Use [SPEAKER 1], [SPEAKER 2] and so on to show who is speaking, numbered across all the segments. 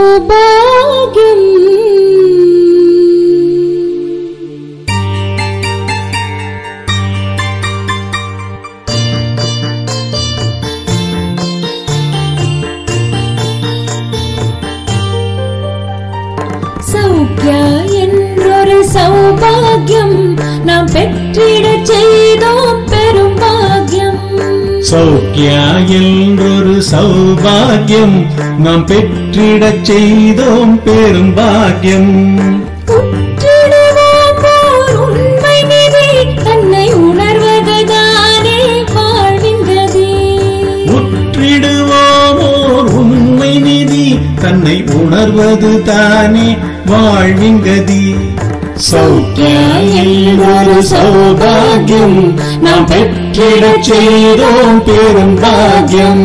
[SPEAKER 1] சௌபாகியம் சௌக்கியா என்றொரு சௌபாகியம் நாம் பெற்றிடச் செய்தோம் பெரும் பாக்கியம்
[SPEAKER 2] சௌக்கியா என்றொரு சௌபாகியம் நாம் பெற்றிடச் செய்தோம் பெரும் பாக்கியம்
[SPEAKER 1] உற்றிடுவோம் ஓர் உண்மை நிதி தன்னை உணர்வதுதானே வாழ்வின் கதி
[SPEAKER 2] உற்றிடுவோமோர் உண்மை நிதி தன்னை உணர்வது தானே வாழ்வின் கதி சௌக்கியா என்றொரு சௌபாகியம் நாம் பெற்றிடச் செய்தோம் பெரும் பாக்கியம்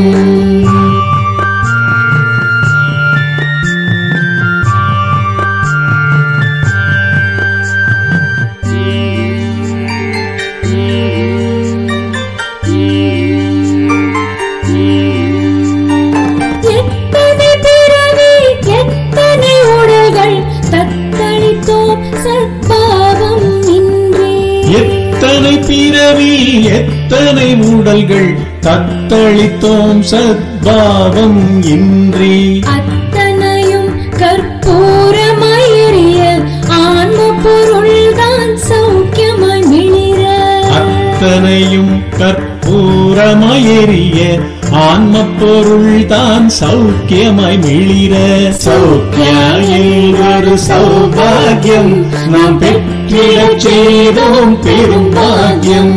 [SPEAKER 1] எத்தனை பிறவி எத்தனை உடல்கள் தத்தளித்தோம் சத்பாவம் இன்றே
[SPEAKER 2] எத்தனை பிறவி எத்தனை உடல்கள் தத்தளித்தோம் சத்பாவம் இன்றி
[SPEAKER 1] அத்தனையும் கற்பூரமாயிரிய ஆன்ம பொருள்தான் சௌக்கியமாய் மிளிர
[SPEAKER 2] அத்தனையும் கற்பூரமாயெறிய ஆன்ம பொருள் தான் சௌக்கியமாய் மிளிர சௌக்கியம் ஒரு சௌபாகியம் நாம் பெற்றிடச் செய்தோம் பெரும் பாக்கியம்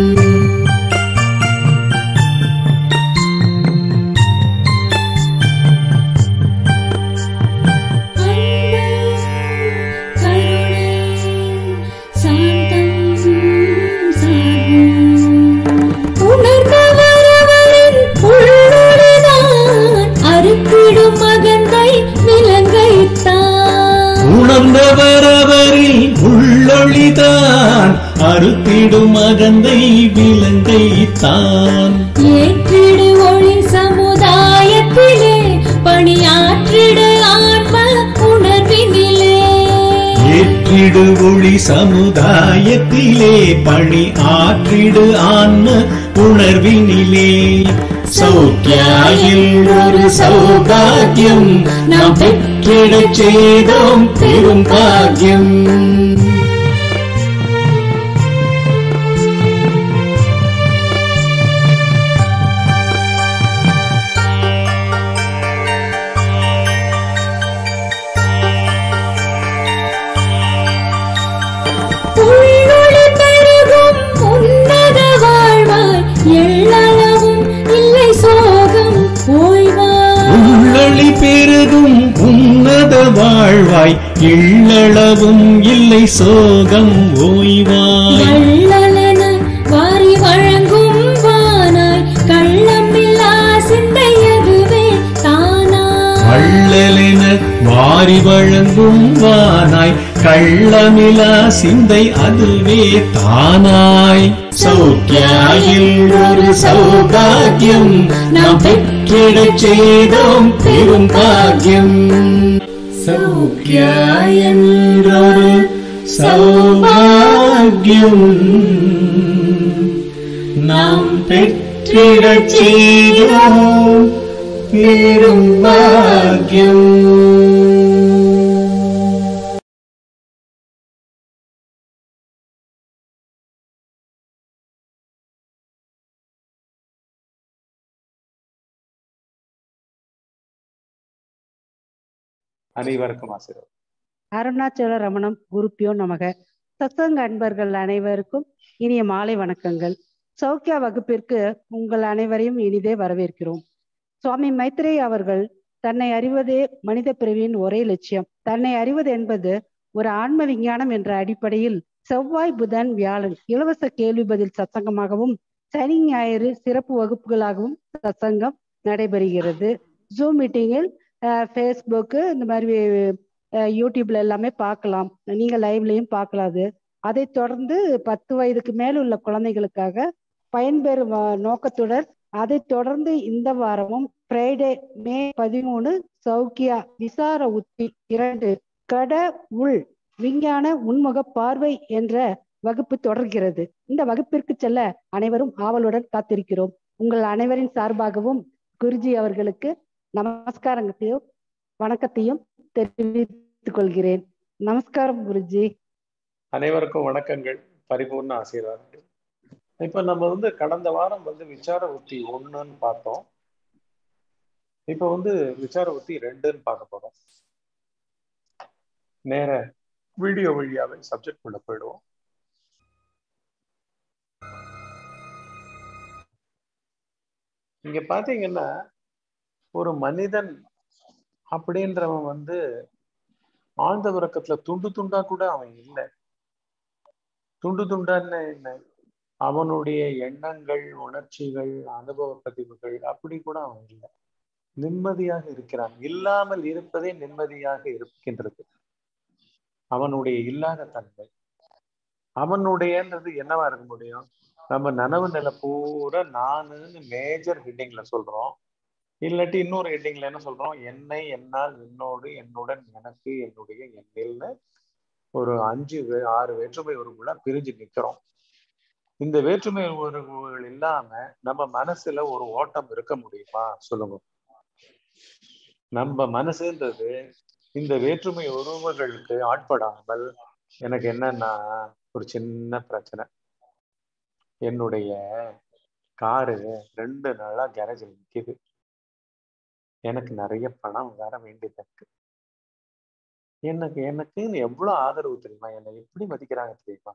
[SPEAKER 1] உணர்ந்தவரவரின் உள்ளொளிதான் அறுத்திடும் மகந்தை விலங்கைத்தான்
[SPEAKER 2] உணர்ந்தவரவரில் உள்ளொளிதான் அறுத்திடும் அகந்தை விலங்கை தான்
[SPEAKER 1] ஏற்றிடு ஒளி சமுதாயத்திலே பணியாற்றிடு ஆன்ம உணர்வினிலே
[SPEAKER 2] ஏற்றிடு ஒளி சமுதாயத்திலே பணி ஆற்றிடு ஆன்ம உணர்வினிலே சௌக்கியாயில் ஒரு சௌபாகியம் நாம் பெற்றிடச் செய்தோம் பெரும் பாக்கியம்
[SPEAKER 1] உள்ளொளி பெருகும் உன்னத வாழ்வாய் எள்ளளவும் இல்லை சோகம் ஓய்வாய்
[SPEAKER 2] உள்ளொளி பெருகும் உன்னத வாழ்வாய் எள்ளளவும் இல்லை சோகம் ஓய்வாய்
[SPEAKER 1] வள்ளலன வாரி வழங்கும் வானாய் கள்ளமில்லா சிந்தை அதுவே தானாய்
[SPEAKER 2] வள்ளலென வாரி வழங்கும் வானாய் கள்ளமிலா சிந்தை அதுவே தானாய் சௌக்கியாயில் ஒரு சௌபாகியம் நாம் பெற்றிடச் செய்தோம் பெரும் பாக்கியம் சௌக்கியாயென்றொரு சௌபாகியம் நாம் பெற்றிடச் செய்தோம் பெரும் பாக்கியம்
[SPEAKER 3] அனைவருக்கும் ஆசீர்வாதம்
[SPEAKER 4] அருணாச்சல ரமணம் குருப்பியோ நமக சத்சங்க அன்பர்கள் அனைவருக்கும் இனிய மாலை வணக்கங்கள் சௌக்கியா வகுப்பிற்கு உங்கள் அனைவரையும் இனிதே வரவேற்கிறோம் சுவாமி மைத்ரேய் அவர்கள் தன்னை அறிவதே மனித பிறவியின் ஒரே லட்சியம் தன்னை அறிவது என்பது ஒரு ஆன்ம விஞ்ஞானம் என்ற அடிப்படையில் செவ்வாய் புதன் வியாழன் இலவச கேள்வி பதில் சத்சங்கமாகவும் சனி ஞாயிறு சிறப்பு வகுப்புகளாகவும் சத்சங்கம் நடைபெறுகிறது ஜூம் மீட்டிங்கில் ஃபேஸ்புக்கு இந்த மாதிரி அஹ், யூடியூப்ல எல்லாமே பார்க்கலாம் நீங்க லைவ்லயும் பார்க்கலாம் அது அதை தொடர்ந்து பத்து வயதுக்கு மேல் உள்ள குழந்தைகளுக்காக பயன்பெறும் வ- நோக்கத்துடன் அதை தொடர்ந்து இந்த வாரமும் ஃப்ரைடே மே பதிமூணு சௌக்கியா விசார உத்தி இரண்டு கட உள் விஞ்ஞான உன்முக பார்வை என்ற வகுப்பு தொடர்கிறது இந்த வகுப்பிற்கு செல்ல அனைவரும் ஆவலுடன் காத்திருக்கிறோம் உங்கள் அனைவரின் சார்பாகவும் குருஜி அவர்களுக்கு நமஸ்காரங்கத்தையும் வணக்கத்தையும் தெரிவித்துக் கொள்கிறேன் நமஸ்காரம் குருஜி
[SPEAKER 3] அனைவருக்கும் வணக்கங்கள் பரிபூர்ண ஆசீர்வாதங்கள் இப்ப நம்ம வந்து கடந்த வாரம் வந்து விசார உத்தி ஒண்ணுன்னு பார்த்தோம் இப்ப வந்து விசார உத்தி ரெண்டுன்னு பார்க்க போறோம் நேர வீடியோ வழியாவே சப்ஜெக்ட் உள்ள போயிடுவோம் இங்க பாத்தீங்கன்னா ஒரு மனிதன் அப்படின்றவன் வந்து ஆழ்ந்த உறக்கத்துல துண்டு துண்டா கூட அவன் இல்லை துண்டு துண்டான்னு என்ன அவனுடைய எண்ணங்கள் உணர்ச்சிகள் அனுபவ பதிவுகள் அப்படி கூட அவன் இல்லை நிம்மதியாக இருக்கிறான் இல்லாமல் இருப்பதே நிம்மதியாக இருக்கின்றது அவனுடைய இல்லாத தன்மை அவனுடையன்றது என்னவா இருக்க முடியும் நம்ம நனவு நிலை பூரா நானுன்னு மேஜர் ஹெட்டிங்ல சொல்றோம் இல்லாட்டி இன்னொரு ஹெட்டிங்ல என்ன சொல்றோம் என்னை என்னால் என்னோடு என்னுடன் எனக்கு என்னுடைய என்னில்னு ஒரு அஞ்சு வே- ஆறு வேற்றுமை உறவுகளா பிரிஞ்சு நிக்கிறோம் இந்த வேற்றுமை உறவுகள் இல்லாம நம்ம மனசுல ஒரு ஓட்டம் இருக்க முடியுமா சொல்லுங்க நம்ம மனசுன்றது இந்த வேற்றுமை உறவுகளுக்கு ஆட்படாமல் எனக்கு என்னன்னா ஒரு சின்ன பிரச்சனை என்னுடைய காரு ரெண்டு நாளா கேரேஜில் நிக்குது எனக்கு நிறைய பணம் வர வேண்டியது இருக்கு எனக்கு எனக்குன்னு எவ்வளவு ஆதரவு தெரியுமா என்னை எப்படி மதிக்கிறாங்க தெரியுமா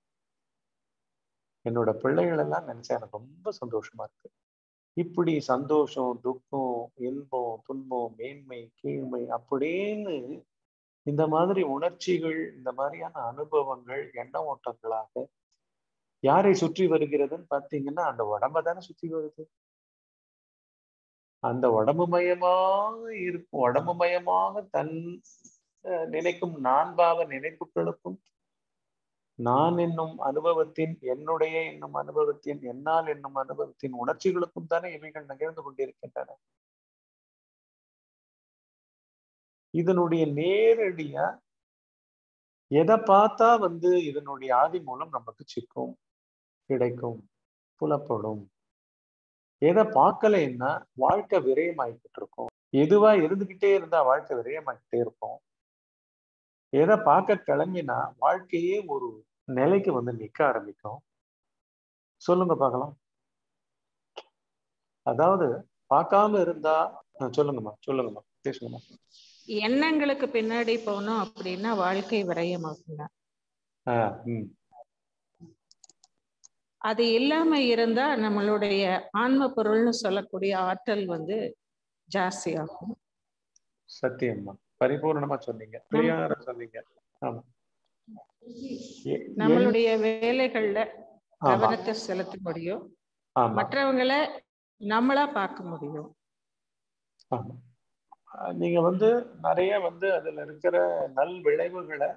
[SPEAKER 3] என்னோட பிள்ளைகள் எல்லாம் நினைச்சா எனக்கு ரொம்ப சந்தோஷமா இருக்கு இப்படி சந்தோஷம் துக்கம் இன்பம் துன்பம் மேன்மை கீழ்மை அப்படின்னு இந்த மாதிரி உணர்ச்சிகள் இந்த மாதிரியான அனுபவங்கள் எண்ண ஓட்டங்களாக யாரை சுற்றி வருகிறதுன்னு பார்த்தீங்கன்னா அந்த உடம்ப தானே சுற்றி வருது அந்த உடம்பு மயமாக இருக்கும் உடம்பு மயமாக தன் அஹ், நினைக்கும் நான் பாவ நினைப்புகளுக்கும் நான் என்னும் அனுபவத்தின் என்னுடைய என்னும் அனுபவத்தின் என்னால் என்னும் அனுபவத்தின் உணர்ச்சிகளுக்கும் தானே இவைகள் நிகழ்ந்து கொண்டிருக்கின்றன இதனுடைய நேரடியா எதை பார்த்தா வந்து இதனுடைய ஆதி மூலம் நமக்கு சிக்கும் கிடைக்கும் புலப்படும் எதை பார்க்கலைன்னா வாழ்க்கை விரயமாயிக்கிட்டு இருக்கும் எதுவா இருந்துகிட்டே இருந்தா வாழ்க்கை விரயமாயிக்கிட்டே இருக்கும் எதை பார்க்க கிளம்பினா வாழ்க்கையே ஒரு நிலைக்கு வந்து நிக்க ஆரம்பிக்கும் சொல்லுங்க பார்க்கலாம் அதாவது பார்க்காம இருந்தா ஆ, சொல்லுங்கம்மா சொல்லுங்கம்மா பேசுங்கம்மா
[SPEAKER 5] எண்ணங்களுக்கு பின்னாடி போனோம் அப்படின்னா வாழ்க்கை விரயமாகுங்க
[SPEAKER 3] ஆ ம்
[SPEAKER 5] அது இல்லாம இருந்தா நம்மளுடைய ஆன்ம பொருள்னு சொல்லக்கூடிய ஆற்றல் வந்து ஜாஸ்தியாகும்
[SPEAKER 3] சத்தியம்மா பரிபூர்ணமா சொன்னீங்க கிளியாரா சொன்னீங்க ஆமா எ- என்-
[SPEAKER 5] நம்மளுடைய வேலைகள்ல
[SPEAKER 3] ஆமா
[SPEAKER 5] கவனத்தை செலுத்த முடியும்
[SPEAKER 3] ஆமா
[SPEAKER 5] மற்றவங்களை நம்மளா பார்க்க முடியும்
[SPEAKER 3] ஆமா அஹ் நீங்க வந்து நிறைய வந்து அதுல இருக்கிற நல் விளைவுகளை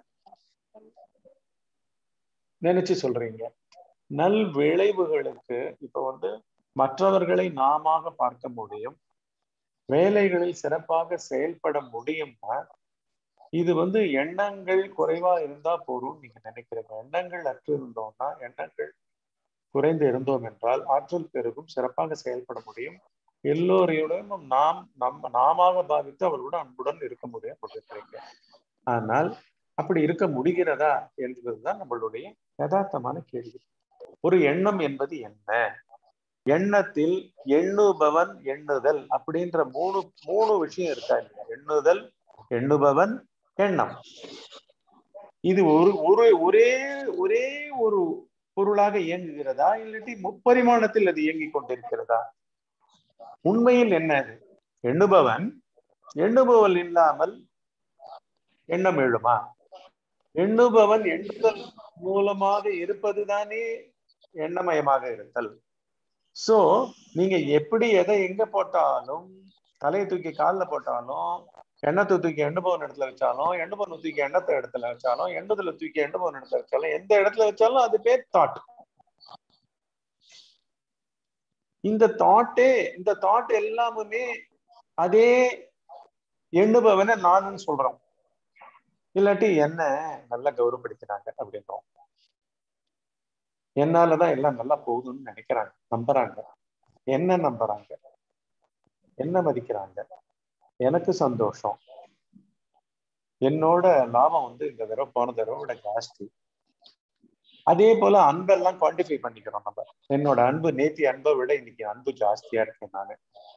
[SPEAKER 3] நினைச்சு சொல்றீங்க நல் விளைவுகளுக்கு இப்ப வந்து மற்றவர்களை நாமாக பார்க்க முடியும் வேலைகளில் சிறப்பாக செயல்பட முடியும்னா இது வந்து எண்ணங்கள் குறைவா இருந்தா போதும் நீங்க நினைக்கிறீங்க எண்ணங்கள் அற்று இருந்தோம்னா எண்ணங்கள் குறைந்து இருந்தோம் என்றால் ஆற்றல் பெருகும் சிறப்பாக செயல்பட முடியும் எல்லோரையுடனும் நாம் நம்ம நாமாக பாவித்து அவர்களுடன் அன்புடன் இருக்க முடியும் கொண்டிருக்கிறீங்க ஆனால் அப்படி இருக்க முடிகிறதா என்பதுதான் நம்மளுடைய யதார்த்தமான கேள்வி ஒரு எண்ணம் என்பது என்ன எண்ணத்தில் எண்ணுபவன் எண்ணுதல் அப்படின்ற மூணு மூணு விஷயம் இருக்கா இல்லையா எண்ணுதல் எண்ணுபவன் எண்ணம் இது ஒரு ஒரு ஒரே ஒரே ஒரு பொருளாக இயங்குகிறதா இல்லாட்டி முப்பரிமாணத்தில் அது இயங்கிக் கொண்டிருக்கிறதா உண்மையில் என்ன அது எண்ணுபவன் எண்ணுபவன் இல்லாமல் எண்ணம் எழுமா எண்ணுபவன் எண்ணுதல் மூலமாக இருப்பதுதானே எண்ணமயமாக இருத்தல் சோ நீங்க எப்படி எதை எங்க போட்டாலும் தலையை தூக்கி காலில் போட்டாலும் எண்ணத்தை தூக்கி எண்ணுபவன் இடத்துல வச்சாலும் எண்ணுபவன் தூக்கி எண்ணத்தை இடத்துல வச்சாலும் எண்ணுதல தூக்கி எண்ணுபவன் இடத்துல வச்சாலும் எந்த இடத்துல வச்சாலும் அது பேர் தாட் இந்த தாட்டே இந்த தாட் எல்லாமுமே அதே எண்ணுபவனை நானுன்னு சொல்றோம் இல்லாட்டி என்ன நல்லா கௌரவப்படுத்தினாங்க அப்படின்றோம் என்னாலதான் எல்லாம் நல்லா போகுதுன்னு நினைக்கிறாங்க நம்புறாங்க என்ன நம்புறாங்க என்ன மதிக்கிறாங்க எனக்கு சந்தோஷம் என்னோட லாபம் வந்து இந்த தடவை போன தடவை விட ஜாஸ்தி அதே போல அன்பெல்லாம் குவான்டிஃபை பண்ணிக்கிறோம் நம்ம என்னோட அன்பு நேத்தி அன்பை விட இன்னைக்கு அன்பு ஜாஸ்தியா இருக்கேன் நானு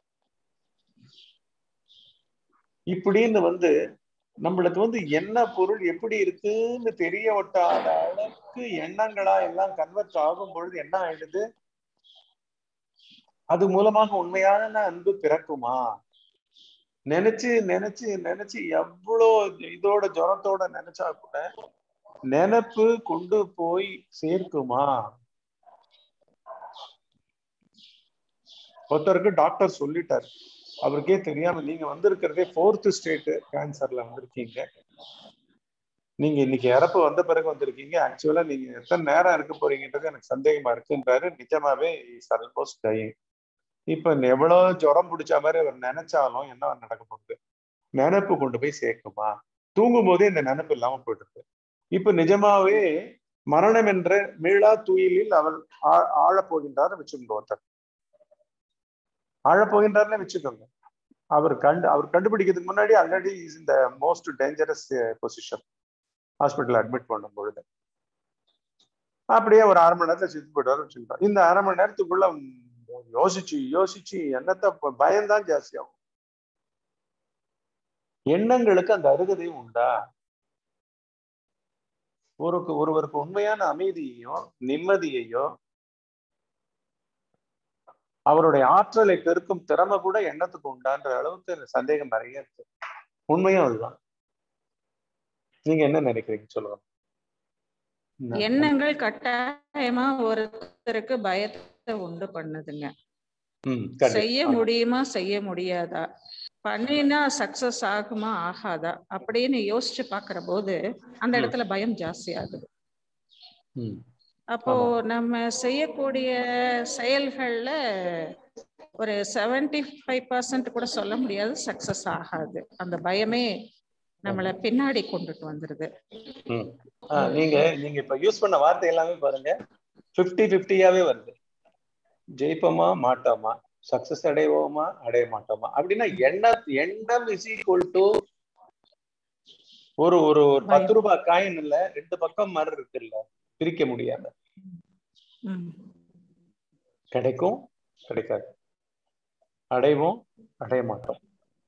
[SPEAKER 3] இப்படின்னு வந்து நம்மளுக்கு வந்து என்ன பொருள் எப்படி இருக்குன்னு தெரிய ஒட்டாத அளவுக்கு எண்ணங்களா எல்லாம் கன்வெர்ட் ஆகும் பொழுது என்ன ஆயிடுது அது மூலமாக உண்மையான அன்பு பிறக்குமா நினைச்சு நினைச்சு நினைச்சு எவ்வளோ இதோட ஜுரத்தோட நினைச்சா கூட நினைப்பு கொண்டு போய் சேர்க்குமா ஒருத்தருக்கு டாக்டர் சொல்லிட்டார் அவருக்கே தெரியாம நீங்க வந்திருக்கிறதே ஃபோர்த் ஸ்டேட் கேன்சர்ல வந்திருக்கீங்க நீங்க இன்னைக்கு இறப்பு வந்த பிறகு வந்திருக்கீங்க ஆக்சுவலா நீங்க எத்தனை நேரம் இருக்க போறீங்கன்றது எனக்கு சந்தேகமா இருக்குன்றாரு நிஜமாவே ஆல்மோஸ்ட் டைம் இப்ப எவ்வளவு ஜுரம் பிடிச்ச மாதிரி அவர் நினைச்சாலும் என்ன நடக்க போகுது நினைப்பு கொண்டு போய் சேர்க்குமா தூங்கும் போதே இந்த நினைப்பு இல்லாம போயிடுது இப்ப நிஜமாவே மரணம் என்ற மீளா துயிலில் அவள் ஆழப் போகின்றார் வச்சுக்கோங்க ஒருத்தர் ஆழப் போகின்றார்னே வச்சுக்கோங்க அவர் கண்டு அவர் கண்டுபிடிக்கிறதுக்கு முன்னாடி ஆல்ரெடி இஸ் இந்த most dangerous position hospital admit பண்ணும் பொழுது அப்படியே ஒரு அரை மணி நேரத்துல செத்து போயிடுவார் வச்சுக்கிட்டோம் இந்த அரை மணி நேரத்துக்குள்ள யோசிச்சு யோசிச்சு என்னத்த பயம்தான் ஜாஸ்தியாகும் எண்ணங்களுக்கு அந்த அருகதை உண்டா ஒரு ஒருவருக்கு உண்மையான அமைதியையோ நிம்மதியையோ அவருடைய ஆற்றலை பெருக்கும் திறமை கூட எண்ணத்துக்கு உண்டான்ற அளவுக்கு சந்தேகம் நிறைய இருக்கு உண்மையும் அதுதான் நீங்க என்ன நினைக்கிறீங்க சொல்லுங்க
[SPEAKER 5] எண்ணங்கள் கட்டாயமா ஒருத்தருக்கு பயத்தை உண்டு பண்ணுதுங்க செய்ய முடியுமா செய்ய முடியாதா பண்ணினா சக்சஸ் ஆகுமா ஆகாதா அப்படின்னு யோசிச்சு பாக்குற போது அந்த இடத்துல பயம் ஜாஸ்தி ஆகுது அப்போ நம்ம செய்யக்கூடிய செயல்கள்ல ஒரு செவன்டி ஃபைவ் பர்சன்ட் கூட சொல்ல முடியாது சக்சஸ் ஆகாது அந்த பயமே நம்மள பின்னாடி கொண்டுட்டு வந்துருது
[SPEAKER 3] நீங்க நீங்க இப்ப யூஸ் பண்ண வார்த்தை எல்லாமே பாருங்க பிப்டி பிப்டியாவே வருது ஜெயிப்போமா மாட்டோமா சக்சஸ் அடைவோமா அடைய மாட்டோமா அப்படின்னா எண்ண எண்ணம் இஸ் ஈக்குவல் டு ஒரு ஒரு பத்து ரூபாய் காயின் இல்ல ரெண்டு பக்கம் மறு இருக்குல்ல பிரிக்க முடியாத கிடைக்கும் கிடைக்காது அடைவோம் அடைய மாட்டோம்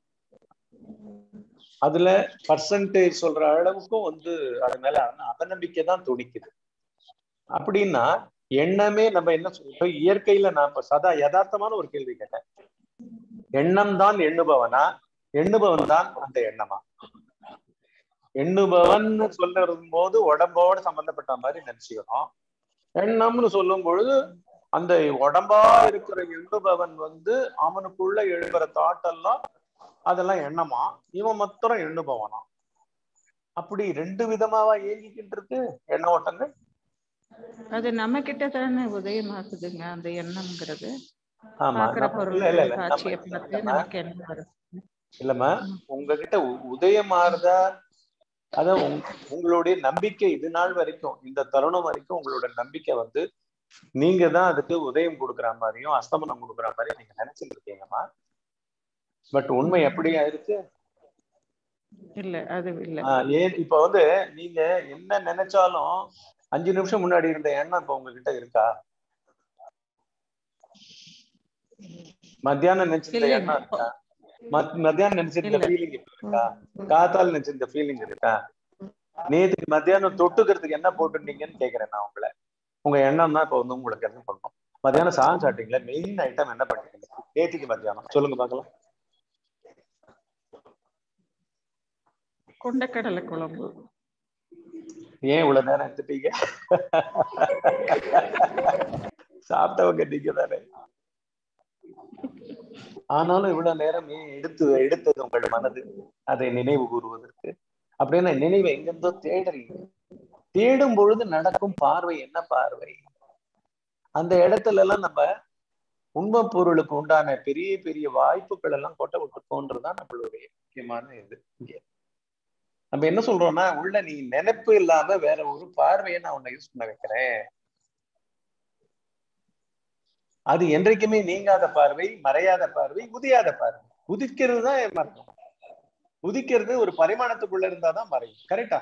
[SPEAKER 3] அதுல பர்சன்டேஜ் சொல்ற அளவுக்கும் வந்து அது மேல அவநம்பிக்கை தான் துணிக்குது அப்படின்னா எண்ணமே நம்ம என்ன சொல்றோம் இயற்கையில நான் இப்ப சதா யதார்த்தமான ஒரு கேள்வி கேட்டேன் எண்ணம் தான் எண்ணுபவனா எண்ணுபவன் தான் அந்த எண்ணமா எண்ணுபவன் சொல்லும் போது உடம்போட சம்பந்தப்பட்ட மாதிரி நினைச்சுக்கிறோம் எண்ணம்னு சொல்லும் பொழுது அந்த உடம்பா இருக்கிற எண்ணுபவன் வந்து அவனுக்குள்ள எழுப்புற தாட்டெல்லாம் அதெல்லாம் எண்ணமா இவன் மாத்திரம் எண்ணுபவனா அப்படி ரெண்டு விதமாவா இயங்கிக்கிட்டு இருக்கு எண்ண ஓட்டங்கள்
[SPEAKER 5] அது நம்ம கிட்ட தானே உதயமாக்குதுங்க அந்த எண்ணம்ங்கிறது
[SPEAKER 3] ஆமா
[SPEAKER 5] பாக்குற
[SPEAKER 3] நம்ம-
[SPEAKER 5] பொருள்
[SPEAKER 3] இல்ல இல்ல இல்ல
[SPEAKER 5] காட்சியை
[SPEAKER 3] நம்ம-
[SPEAKER 5] பார்த்து
[SPEAKER 3] நம்ம-
[SPEAKER 5] நமக்கு என்ன வரும்
[SPEAKER 3] இல்லம்மா உங்ககிட்ட உ- உதயமாறுதா அதான் உங்- உங்களுடைய நம்பிக்கை இது நாள் வரைக்கும் இந்த தருணம் வரைக்கும் உங்களோட நம்பிக்கை வந்து நீங்க தான் அதுக்கு உதயம் கொடுக்குற மாதிரியும் அஸ்தமனம் கொடுக்குற மாதிரியும் நீங்க நினைச்சிட்டு இருக்கீங்கம்மா பட் உண்மை எப்படியா இருக்கு
[SPEAKER 5] இல்ல அது இல்ல
[SPEAKER 3] ஆஹ் ஏன் இப்ப வந்து நீங்க என்ன நினைச்சாலும் அஞ்சு நிமிஷம் முன்னாடி இருந்த எண்ணம் இப்ப உங்ககிட்ட இருக்கா மத்தியானம் நினைச்சிருந்த
[SPEAKER 5] இல்லைங்க.
[SPEAKER 3] எண்ணம் இருக்கா மத்- மத்தியானம் நினைச்சிருந்த
[SPEAKER 5] இல்ல.
[SPEAKER 3] ஃபீலிங் இருக்கா காத்தால் நினைச்சிருந்த ஃபீலிங் இருக்கா நேத்துக்கு மத்தியானம் தொட்டுக்கிறதுக்கு என்ன போட்டுருந்தீங்கன்னு கேக்குறேன் நான் உங்களை உங்க எண்ணம் தான் இப்ப வந்து உங்களுக்கு என்ன பண்ணணும் மத்தியானம் சாதம் சாப்பிட்டீங்களா மெயின் ஐட்டம் என்ன பண்ணீங்க நேத்துக்கு மத்தியானம் சொல்லுங்க பார்க்கலாம்
[SPEAKER 5] கொண்டக்கடலை குழம்பு
[SPEAKER 3] ஏன் இவ்வளவு நேரம் எடுத்துட்டீங்க சாப்பிட்டவங்க நீங்க தானே ஆனாலும் இவ்வளவு நேரம் ஏன் எடுத்து எடுத்தது உங்கள் மனது அதை நினைவு கூறுவதற்கு அப்படின்னா நினைவை எங்கிருந்தோ தேடுறீங்க தேடும் பொழுது நடக்கும் பார்வை என்ன பார்வை அந்த இடத்துல எல்லாம் நம்ம உண்மை பொருளுக்கு உண்டான பெரிய பெரிய வாய்ப்புகள் எல்லாம் கொட்ட விட்டுக்கோன்றதுதான் நம்மளுடைய முக்கியமான இது இங்க நம்ம என்ன சொல்றோம்னா உள்ள நீ நினைப்பு இல்லாம வேற ஒரு பார்வையை நான் உன்னை யூஸ் பண்ண வைக்கிறேன் அது என்றைக்குமே நீங்காத பார்வை மறையாத பார்வை உதியாத பார்வை உதிக்கிறது தான் மறையும் உதிக்கிறது ஒரு பரிமாணத்துக்குள்ள இருந்தாதான் மறையும் கரெக்டா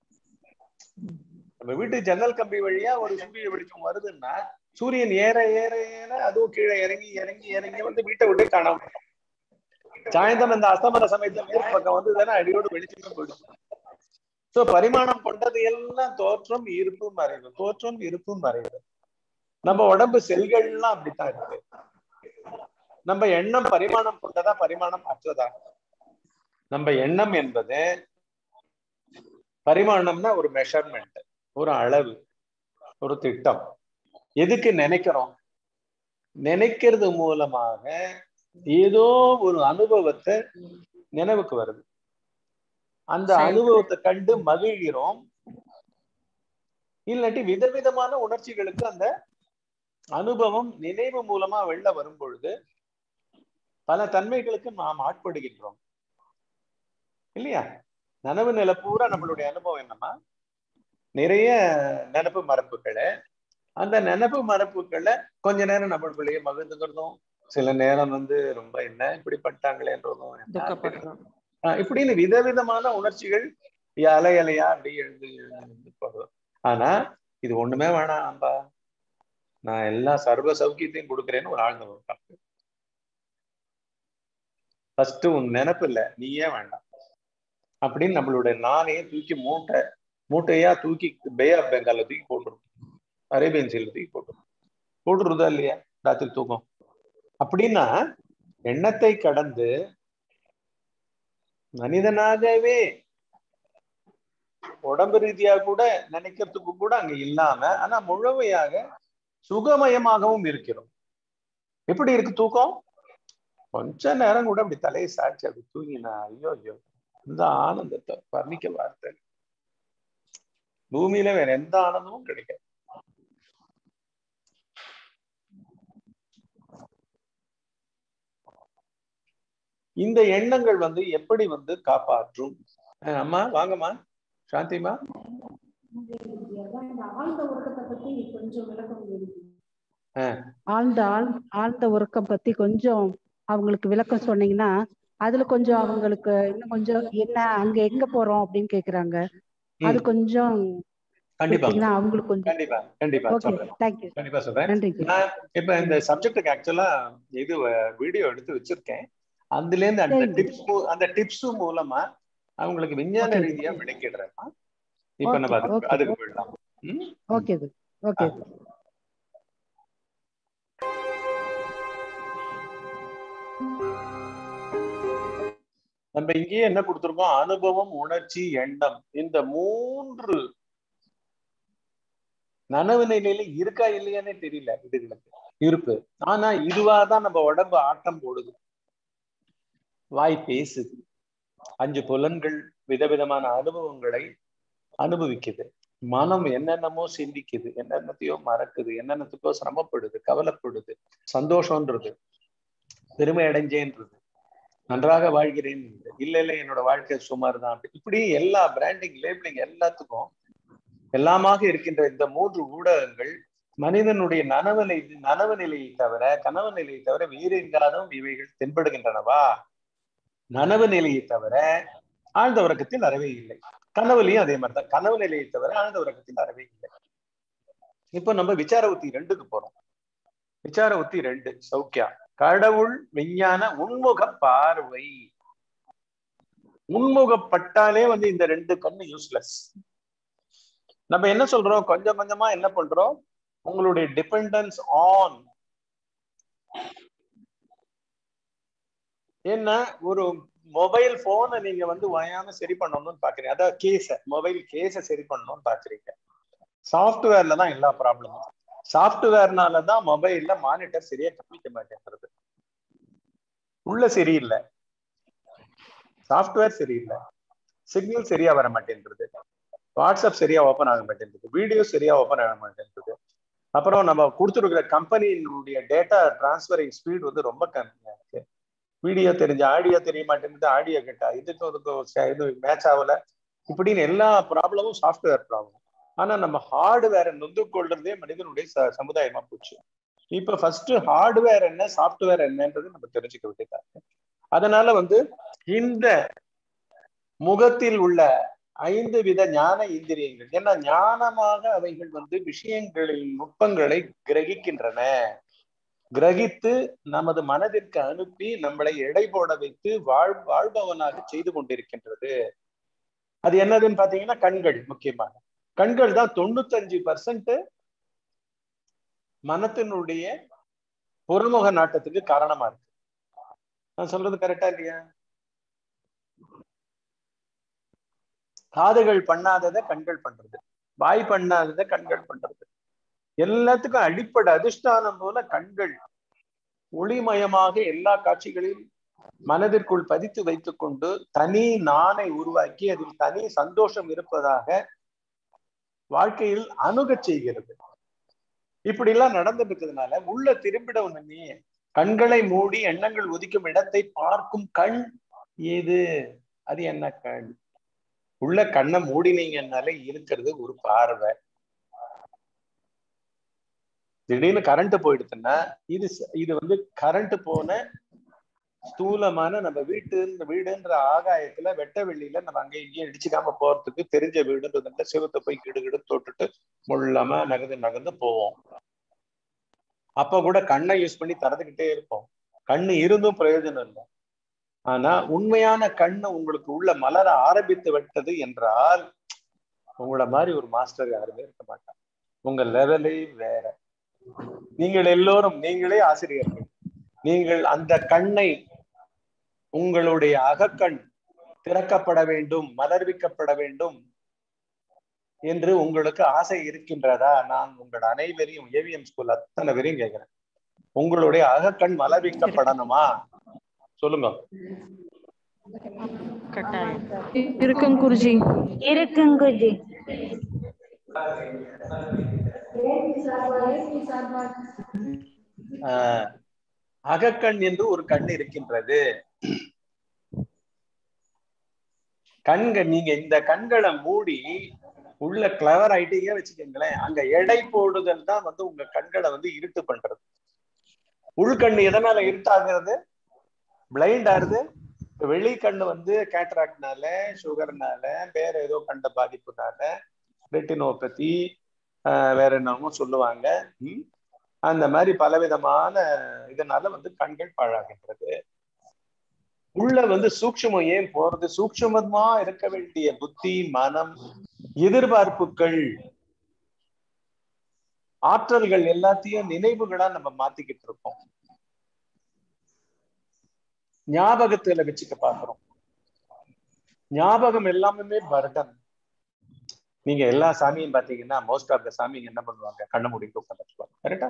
[SPEAKER 3] நம்ம வீட்டு ஜன்னல் கம்பி வழியா ஒரு சூரிய வெளிச்சம் வருதுன்னா சூரியன் ஏற ஏற ஏற அதுவும் கீழே இறங்கி இறங்கி இறங்கி வந்து வீட்டை விட்டு காணாம போயிடும். சாயந்தரம் இந்த அஸ்தமன சமயத்துல மேற்கு பக்கம் வந்து தானே அடியோடு வெளிச்சம் போயிடும் சோ பரிமாணம் கொண்டது எல்லாம் தோற்றம் இருப்பு மறைவு தோற்றம் இருப்பு மறைவு நம்ம உடம்பு செல்கள்லாம் அப்படித்தான் இருக்கு நம்ம எண்ணம் பரிமாணம் கொண்டதா பரிமாணம் அற்றதா நம்ம எண்ணம் என்பது பரிமாணம்னா ஒரு மெஷர்மெண்ட் ஒரு அளவு ஒரு திட்டம் எதுக்கு நினைக்கிறோம் நினைக்கிறது மூலமாக ஏதோ ஒரு அனுபவத்தை நினைவுக்கு வருது அந்த
[SPEAKER 5] சரி.
[SPEAKER 3] அனுபவத்தை கண்டு மகிழ்கிறோம் இல்லாட்டி விதவிதமான உணர்ச்சிகளுக்கு அந்த அனுபவம் நினைவு மூலமா வெளில வரும் பொழுது பல தன்மைகளுக்கு நாம் ஆட்படுகின்றோம் இல்லையா நனவு நிலை பூரா நம்மளுடைய அனுபவம் என்னன்னா நிறைய நினப்பு மரப்புகளை அந்த நினப்பு மரப்புகளை கொஞ்ச நேரம் நம்மளுக்குள்ளேயே மகிழ்ந்துக்கிறதும் சில நேரம் வந்து ரொம்ப என்ன இப்படி பட்டாங்களேன்றதும் என்ன
[SPEAKER 5] துக்கப்படுறோம்
[SPEAKER 3] ஆஹ் இப்படின்னு விதவிதமான உணர்ச்சிகள் அலை அலையா அப்படியே எழுந்து எழுந்து எழுந்து போகும் ஆனா இது ஒண்ணுமே வேணாம் அம்பா நான் எல்லா சர்வ சௌக்கியத்தையும் கொடுக்குறேன்னு ஒரு ஆழ்ந்த ஒரு கணக்கு ஃபர்ஸ்ட் உன் நினைப்பு இல்ல நீயே வேண்டாம் அப்படின்னு நம்மளுடைய நானே தூக்கி மூட்டை மூட்டையா தூக்கி பே ஆஃப் பெங்கால்ல தூக்கி போட்டுரும் அரேபியன் சீல தூக்கி போட்டுரும் போட்டுருதா இல்லையா ராத்திரி தூக்கம் அப்படின்னா எண்ணத்தை கடந்து மனிதனாகவே உடம்பு ரீதியா கூட நினைக்கிறதுக்கு கூட அங்க இல்லாம ஆனா முழுமையாக சுகமயமாகவும் இருக்கிறோம் எப்படி இருக்கு தூக்கம் கொஞ்ச நேரம் கூட அப்படி தலையை சாட்சி அப்படி தூங்கினா ஐயோ ஐயோ இந்த ஆனந்தத்தை வர்ணிக்க வார்த்தை இல்ல. பூமியில வேற எந்த ஆனந்தமும் கிடைக்காது இந்த எண்ணங்கள் வந்து எப்படி வந்து காப்பாற்றும் அஹ் அம்மா வாங்கம்மா சாந்திமா
[SPEAKER 4] ஆழ்ந்த உறக்கத்தை பத்தி கொஞ்சம் விளக்கம்
[SPEAKER 3] ஆ.
[SPEAKER 4] ஆழ்ந்த ஆழ் ஆழ்ந்த உறக்கம் பத்தி கொஞ்சம் அவங்களுக்கு விளக்கம் சொன்னீங்கன்னா அதுல கொஞ்சம் அவங்களுக்கு இன்னும் கொஞ்சம் என்ன அங்க எங்க போறோம் அப்படின்னு கேக்குறாங்க அது கொஞ்சம்
[SPEAKER 3] கண்டிப்பா
[SPEAKER 4] கொடுத்தீங்கன்னா அவங்களுக்கு கொஞ்சம்
[SPEAKER 3] கண்டிப்பா கண்டிப்பா
[SPEAKER 4] ஓகே
[SPEAKER 3] சொல்றேன்
[SPEAKER 4] தேங்க்யூ
[SPEAKER 3] கண்டிப்பா சொல்றேன்
[SPEAKER 4] நன்றி
[SPEAKER 3] நான் இப்ப இந்த சப்ஜெக்டுக்கு ஆக்சுவலா இது வீடியோ எடுத்து வச்சிருக்கேன் அதுல இருந்து அந்த
[SPEAKER 4] சரிங்க.
[SPEAKER 3] டிப்ஸ் அந்த டிப்ஸ் மூலமா அவங்களுக்கு விஞ்ஞான
[SPEAKER 4] Okay.
[SPEAKER 3] ரீதியா விளக்கிடுறேன் இப்ப நம்ம
[SPEAKER 4] Okay,
[SPEAKER 3] அதுக்கு
[SPEAKER 4] okay.
[SPEAKER 3] அதுக்கு போயிடலாம் ம்?
[SPEAKER 4] ஓகே ஓகே
[SPEAKER 3] நம்ம இங்கேயே என்ன கொடுத்திருக்கோம் அனுபவம் உணர்ச்சி எண்ணம் இந்த மூன்று நனவு நிலையில இருக்கா இல்லையானே தெரியல இதுகளுக்கு இருப்பு ஆனா இதுவாதான் நம்ம உடம்பு ஆட்டம் போடுது வாய் பேசுது அஞ்சு புலன்கள் விதவிதமான அனுபவங்களை அனுபவிக்குது மனம் என்னென்னமோ சிந்திக்குது என்னென்னத்தையோ மறக்குது என்னென்னத்துக்கோ சிரமப்படுது கவலைப்படுது சந்தோஷம்ன்றது பெருமை அடைஞ்சேன்றது நன்றாக வாழ்கிறேன் இல்ல இல்ல என்னோட வாழ்க்கை சுமார் தான் இப்படி எல்லா பிராண்டிங் லேபிளிங் எல்லாத்துக்கும் எல்லாமாக இருக்கின்ற இந்த மூன்று ஊடகங்கள் மனிதனுடைய நனவு நிலை நனவு நிலையை தவிர கனவு நிலையை தவிர வேறு எங்காலும் இவைகள் தென்படுகின்றனவா நனவு நிலையை தவிர ஆழ்ந்த உறக்கத்தில் அறவே இல்லை கனவுலையும் அதே மாதிரிதான் கனவு நிலையை தவிர ஆழ்ந்த உறக்கத்தில் அறவே இல்லை இப்போ நம்ம விசார உத்தி ரெண்டுக்கு போறோம் விசார உத்தி ரெண்டு சௌக்கியா கடவுள் விஞ்ஞான உண்முக பார்வை உண்முகப்பட்டாலே வந்து இந்த ரெண்டு கண்ணு யூஸ்லெஸ் நம்ம என்ன சொல்றோம் கொஞ்சம் கொஞ்சமா என்ன பண்றோம் உங்களுடைய டிபெண்டன்ஸ் ஆன் என்ன ஒரு மொபைல் போனை நீங்க வந்து வயாம சரி பண்ணணும்னு பாக்குறீங்க அதாவது கேஸ மொபைல் கேஸ சரி பண்ணணும்னு பாக்குறீங்க சாஃப்ட்வேர்ல தான் எல்லா ப்ராப்ளமும் சாஃப்ட்வேர்னால தான் மொபைல்ல மானிட்டர் சரியா காமிக்க மாட்டேங்கிறது உள்ள சரியில்லை சாஃப்ட்வேர் சரியில்லை சிக்னல் சரியா வர மாட்டேங்கிறது வாட்ஸ்அப் சரியா ஓபன் ஆக மாட்டேங்குது வீடியோ சரியா ஓபன் ஆக மாட்டேங்குது அப்புறம் நம்ம கொடுத்துருக்கிற கம்பெனியினுடைய டேட்டா டிரான்ஸ்ஃபரிங் ஸ்பீட் வந்து ரொம்ப கம்மியா இருக்கு வீடியோ தெரிஞ்ச ஆடியோ தெரிய மாட்டேங்குது ஆடியோ கேட்டா இதுக்கு இதுக்கு இது மேட்ச் ஆகல இப்படின்னு எல்லா ப்ராப்ளமும் சாஃப்ட்வேர் ப்ராப்ளம் ஆனா நம்ம ஹார்ட்வேரை நொந்து கொள்றதே மனிதனுடைய ச சமுதாயமா போச்சு இப்ப ஃபர்ஸ்ட் ஹார்ட்வேர் என்ன சாஃப்ட்வேர் என்னன்றது நம்ம தெரிஞ்சுக்க வேண்டியதா இருக்கு அதனால வந்து இந்த முகத்தில் உள்ள ஐந்து வித ஞான இந்திரியங்கள் ஏன்னா ஞானமாக அவைகள் வந்து விஷயங்களின் நுட்பங்களை கிரகிக்கின்றன கிரகித்து நமது மனதிற்கு அனுப்பி நம்மளை எடை போட வைத்து வாழ் வாழ்பவனாக செய்து கொண்டிருக்கின்றது அது என்னதுன்னு பாத்தீங்கன்னா கண்கள் முக்கியமாக கண்கள் தான் தொண்ணூத்தஞ்சு பர்சன்ட் மனத்தினுடைய புறமுக நாட்டத்துக்கு காரணமா இருக்கு நான் சொல்றது கரெக்டா இல்லையா காதுகள் பண்ணாததை கண்கள் பண்றது வாய் பண்ணாததை கண்கள் பண்றது எல்லாத்துக்கும் அடிப்படை அதிஷ்டானம் போல கண்கள் ஒளிமயமாக எல்லா காட்சிகளையும் மனதிற்குள் பதித்து வைத்துக் கொண்டு தனி நானை உருவாக்கி அதில் தனி சந்தோஷம் இருப்பதாக வாழ்க்கையில் அணுகச் செய்கிறது இப்படி எல்லாம் நடந்துட்டு இருக்கிறதுனால உள்ள திரும்பிட ஒண்ணு கண்களை மூடி எண்ணங்கள் ஒதுக்கும் இடத்தை பார்க்கும் கண் ஏது அது என்ன கண் உள்ள கண்ணை மூடினீங்கன்னாலே இருக்கிறது ஒரு பார்வை திடீர்னு கரண்ட் போயிடுதுன்னா இது இது வந்து கரண்ட் போன ஸ்தூலமான நம்ம வீட்டு வீடுன்ற ஆகாயத்துல வெட்ட வெளியில நம்ம அங்கே இங்கேயும் இடிச்சுக்காம போறதுக்கு தெரிஞ்ச வீடுன்றதுல சிவத்தை போய் கிடு கிடு தொட்டுட்டு முள்ளாம நகர்ந்து நகர்ந்து போவோம் அப்ப கூட கண்ணை யூஸ் பண்ணி திறந்துகிட்டே இருப்போம் கண்ணு இருந்தும் பிரயோஜனம் இல்லை ஆனா உண்மையான கண்ணு உங்களுக்கு உள்ள மலர ஆரம்பித்து விட்டது என்றால் உங்களை மாதிரி ஒரு மாஸ்டர் யாருமே இருக்க மாட்டாங்க உங்க லெவலே வேற நீங்கள் எல்லோரும் நீங்களே ஆசிரியர்கள் நீங்கள் அந்த கண்ணை உங்களுடைய அகக்கண் திறக்கப்பட வேண்டும் மலர்விக்கப்பட வேண்டும் என்று உங்களுக்கு ஆசை இருக்கின்றதா நான் உங்கள் அனைவரையும் ஏவிஎம் ஸ்கூல் அத்தனை பேரையும் கேட்கிறேன் உங்களுடைய அகக்கண் மலர்விக்கப்படணுமா சொல்லுங்க
[SPEAKER 6] இருக்குங்க குருஜி
[SPEAKER 7] இருக்குங்க குருஜி
[SPEAKER 3] ஆஹ் அகக்கண் என்று ஒரு கண் இருக்கின்றது கண்கள் நீங்க இந்த கண்களை மூடி உள்ள கிளவர் ஆயிட்டீங்க வச்சுக்கோங்களேன் அங்க எடை போடுதல் தான் வந்து உங்க கண்களை வந்து இருட்டு பண்றது உள்கண் எதனால இருட்டாகிறது பிளைண்ட் ஆகுது வெளி கண்ணு வந்து கேட்ராக்ட்னால சுகர்னால வேற ஏதோ கண்ட பாதிப்புனால ரெட்டினோபதி வேற என்னமோ சொல்லுவாங்க அந்த மாதிரி பலவிதமான இதனால வந்து கண்கள் பாழாகின்றது உள்ள வந்து சூக்ஷமம் ஏன் போறது சூக்ஷமமா இருக்க வேண்டிய புத்தி மனம் எதிர்பார்ப்புகள் ஆற்றல்கள் எல்லாத்தையும் நினைவுகளா நம்ம மாத்திக்கிட்டு இருக்கோம் ஞாபகத்துல வச்சுக்க பாக்குறோம் ஞாபகம் எல்லாமே பர்டன் நீங்க எல்லா சாமியும் பாத்தீங்கன்னா மோஸ்ட் ஆஃப் த சாமிங்க என்ன பண்ணுவாங்க கண்ண முடிந்து உட்காந்துருப்பாங்க கரெக்டா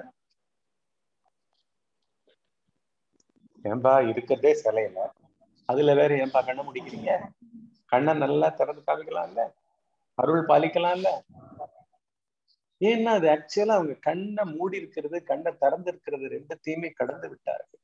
[SPEAKER 3] ஏன்பா இருக்கிறதே சிலையில அதுல வேற ஏன்பா கண்ண முடிக்கிறீங்க கண்ணை நல்லா திறந்து காமிக்கலாம்ல அருள் பாலிக்கலாம்ல ஏன்னா அது ஆக்சுவலா அவங்க கண்ணை மூடி இருக்கிறது கண்ணை திறந்து இருக்கிறது ரெண்டுத்தையுமே கடந்து விட்டார்கள்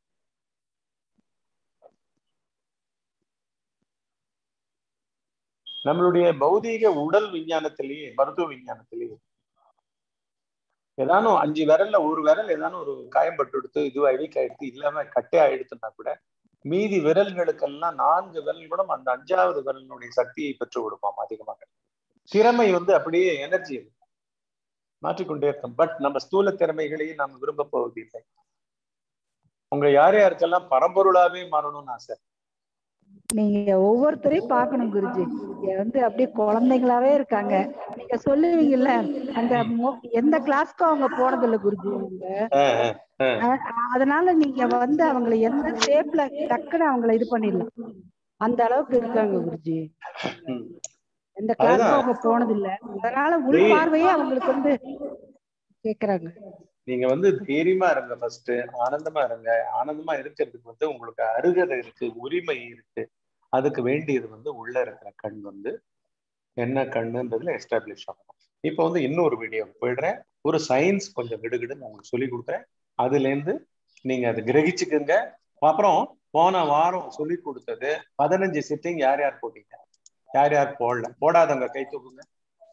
[SPEAKER 3] நம்மளுடைய பௌதீக உடல் விஞ்ஞானத்திலேயே மருத்துவ விஞ்ஞானத்திலேயே ஏதானும் அஞ்சு விரல்ல ஒரு விரல் ஏதானும் ஒரு காயம்பட்டு எடுத்து இதுவாக வீக் ஆயிடுத்து இல்லாம கட்டே ஆயிடுத்துன்னா கூட மீதி விரல்களுக்கெல்லாம் நான்கு விரல் கூட அந்த அஞ்சாவது விரலினுடைய சக்தியை பெற்று விடுமாம் அதிகமாக திறமை வந்து அப்படியே எனர்ஜி மாற்றிக்கொண்டே இருக்கும் பட் நம்ம ஸ்தூல திறமைகளையும் நாம் விரும்ப போவதில்லை உங்க யார் யாருக்கெல்லாம் பரம்பொருளாவே மாறணும்னு ஆசை
[SPEAKER 4] நீங்க ஒவ்வொருத்தரையும் பார்க்கணும் குருஜி இங்க வந்து அப்படியே குழந்தைங்களாவே இருக்காங்க நீங்க சொல்லுவீங்கல்ல அந்த மொ- எந்த கிளாஸ்க்கும் அவங்க போனது இல்ல குருஜி அவங்க அ- அதனால நீங்க வந்து அவங்கள எந்த ஷேப்ல டக்குன்னு அவங்கள இது பண்ணிடலாம் அந்த அளவுக்கு இருக்காங்க குருஜி
[SPEAKER 3] ம்.
[SPEAKER 4] எந்த கிளாஸ்க்கும்
[SPEAKER 3] அதுதான்.
[SPEAKER 4] அவங்க போனது இல்ல அதனால உள்
[SPEAKER 3] நீ-
[SPEAKER 4] பார்வையே அவங்களுக்கு வந்து கேக்குறாங்க
[SPEAKER 3] நீங்க வந்து தைரியமா இருங்க ஃபர்ஸ்ட் ஆனந்தமா இருங்க ஆனந்தமா இருக்கிறதுக்கு வந்து உங்களுக்கு அருகதை இருக்கு உரிமை இருக்கு அதுக்கு வேண்டியது வந்து உள்ள இருக்கிற கண் வந்து என்ன கண்ணுன்றதுல எஸ்டாப்ளிஷ் ஆகணும் இப்போ வந்து இன்னொரு வீடியோ போயிடுறேன் ஒரு சயின்ஸ் கொஞ்சம் கிடுகிடுன்னு உங்களுக்கு சொல்லி கொடுக்குறேன் அதுல இருந்து நீங்க அதை கிரகிச்சுக்குங்க அப்புறம் போன வாரம் சொல்லி கொடுத்தது பதினஞ்சு சிட்டிங் யார் யார் போட்டீங்க யார் யார் போடல போடாதவங்க கை தூக்குங்க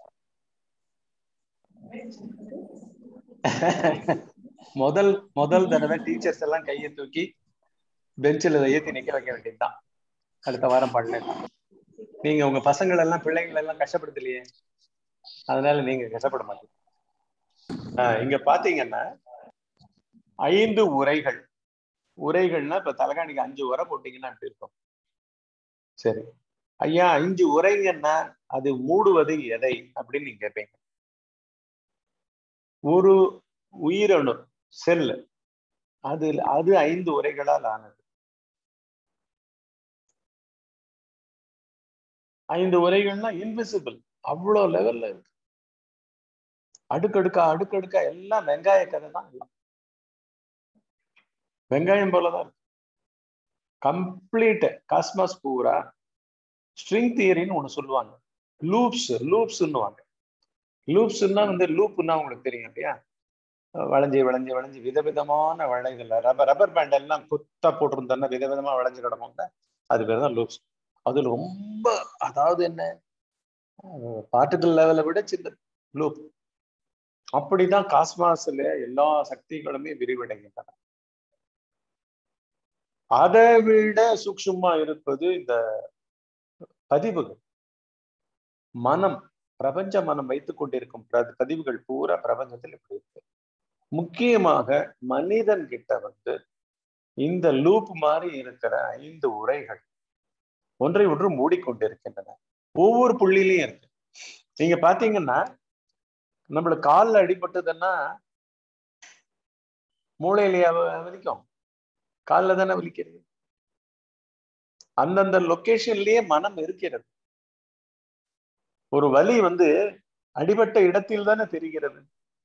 [SPEAKER 3] முதல் முதல் தடவை டீச்சர்ஸ் எல்லாம் கையை தூக்கி பெஞ்சில் ஏத்தி நிக்க வைக்க வேண்டியதுதான் அடுத்த வாரம் பண்ணல நீங்க உங்க பசங்கள் எல்லாம் பிள்ளைங்களை எல்லாம் கஷ்டப்படுத்தலையே அதனால நீங்க கஷ்டப்பட மாட்டீங்க ஆஹ் இங்க பாத்தீங்கன்னா ஐந்து உரைகள் உரைகள்னா இப்ப தலகாணிக்கு அஞ்சு உரை போட்டீங்கன்னா எப்படி இருக்கும் சரி ஐயா அஞ்சு உரைங்கன்னா அது மூடுவது எதை அப்படின்னு நீங்க கேட்பீங்க ஒரு உயிரணு செல் அது அது ஐந்து உரைகளால் ஆனது ஐந்து உரைகள்னா இன்விசிபிள் அவ்வளோ லெவல்ல இருக்கு அடுக்கடுக்கா அடுக்கடுக்கா எல்லாம் வெங்காய கதை தான் எல்லாம் வெங்காயம் போலதான் இருக்கு கம்ப்ளீட் காஸ்மாஸ் பூரா ஸ்ட்ரிங் தியரின்னு ஒண்ணு சொல்லுவாங்க லூப்ஸ் லூப்ஸ்ன்னுவாங்க லூப்ஸ்ன்னா வந்து லூப்னா உங்களுக்கு தெரியும் இல்லையா வளைஞ்சி வளைஞ்சி வளைஞ்சி விதவிதமான வளைகள் ரப்பர் ரப்பர் பேண்ட் எல்லாம் குத்தா போட்டிருந்தோன்னா விதவிதமா வளைஞ்சு கிடப்போங்க அது பேர் தான் லூப்ஸ் அது ரொம்ப அதாவது என்ன பார்ட்டிகல் லெவலை விட சின்ன லூப் அப்படிதான் காஸ்மாஸ்ல எல்லா சக்திகளுமே விரிவடைகின்றன அதை விட சூக்ஷமா இருப்பது இந்த பதிவுகள் மனம் பிரபஞ்ச மனம் வைத்துக் கொண்டிருக்கும் பதிவுகள் பூரா பிரபஞ்சத்தில் இப்படி இருக்கு முக்கியமாக மனிதன் கிட்ட வந்து இந்த லூப் மாதிரி இருக்கிற ஐந்து உரைகள் ஒன்றை ஒன்று மூடிக்கொண்டிருக்கின்றன ஒவ்வொரு புள்ளிலையும் இருக்கு நீங்க பாத்தீங்கன்னா நம்மளுக்கு காலில் அடிபட்டதுன்னா மூளையிலேயே வலிக்கும் காலில் தானே வலிக்கிறது அந்தந்த லொக்கேஷன்லயே மனம் இருக்கிறது ஒரு வலி வந்து அடிபட்ட இடத்தில் தானே தெரிகிறது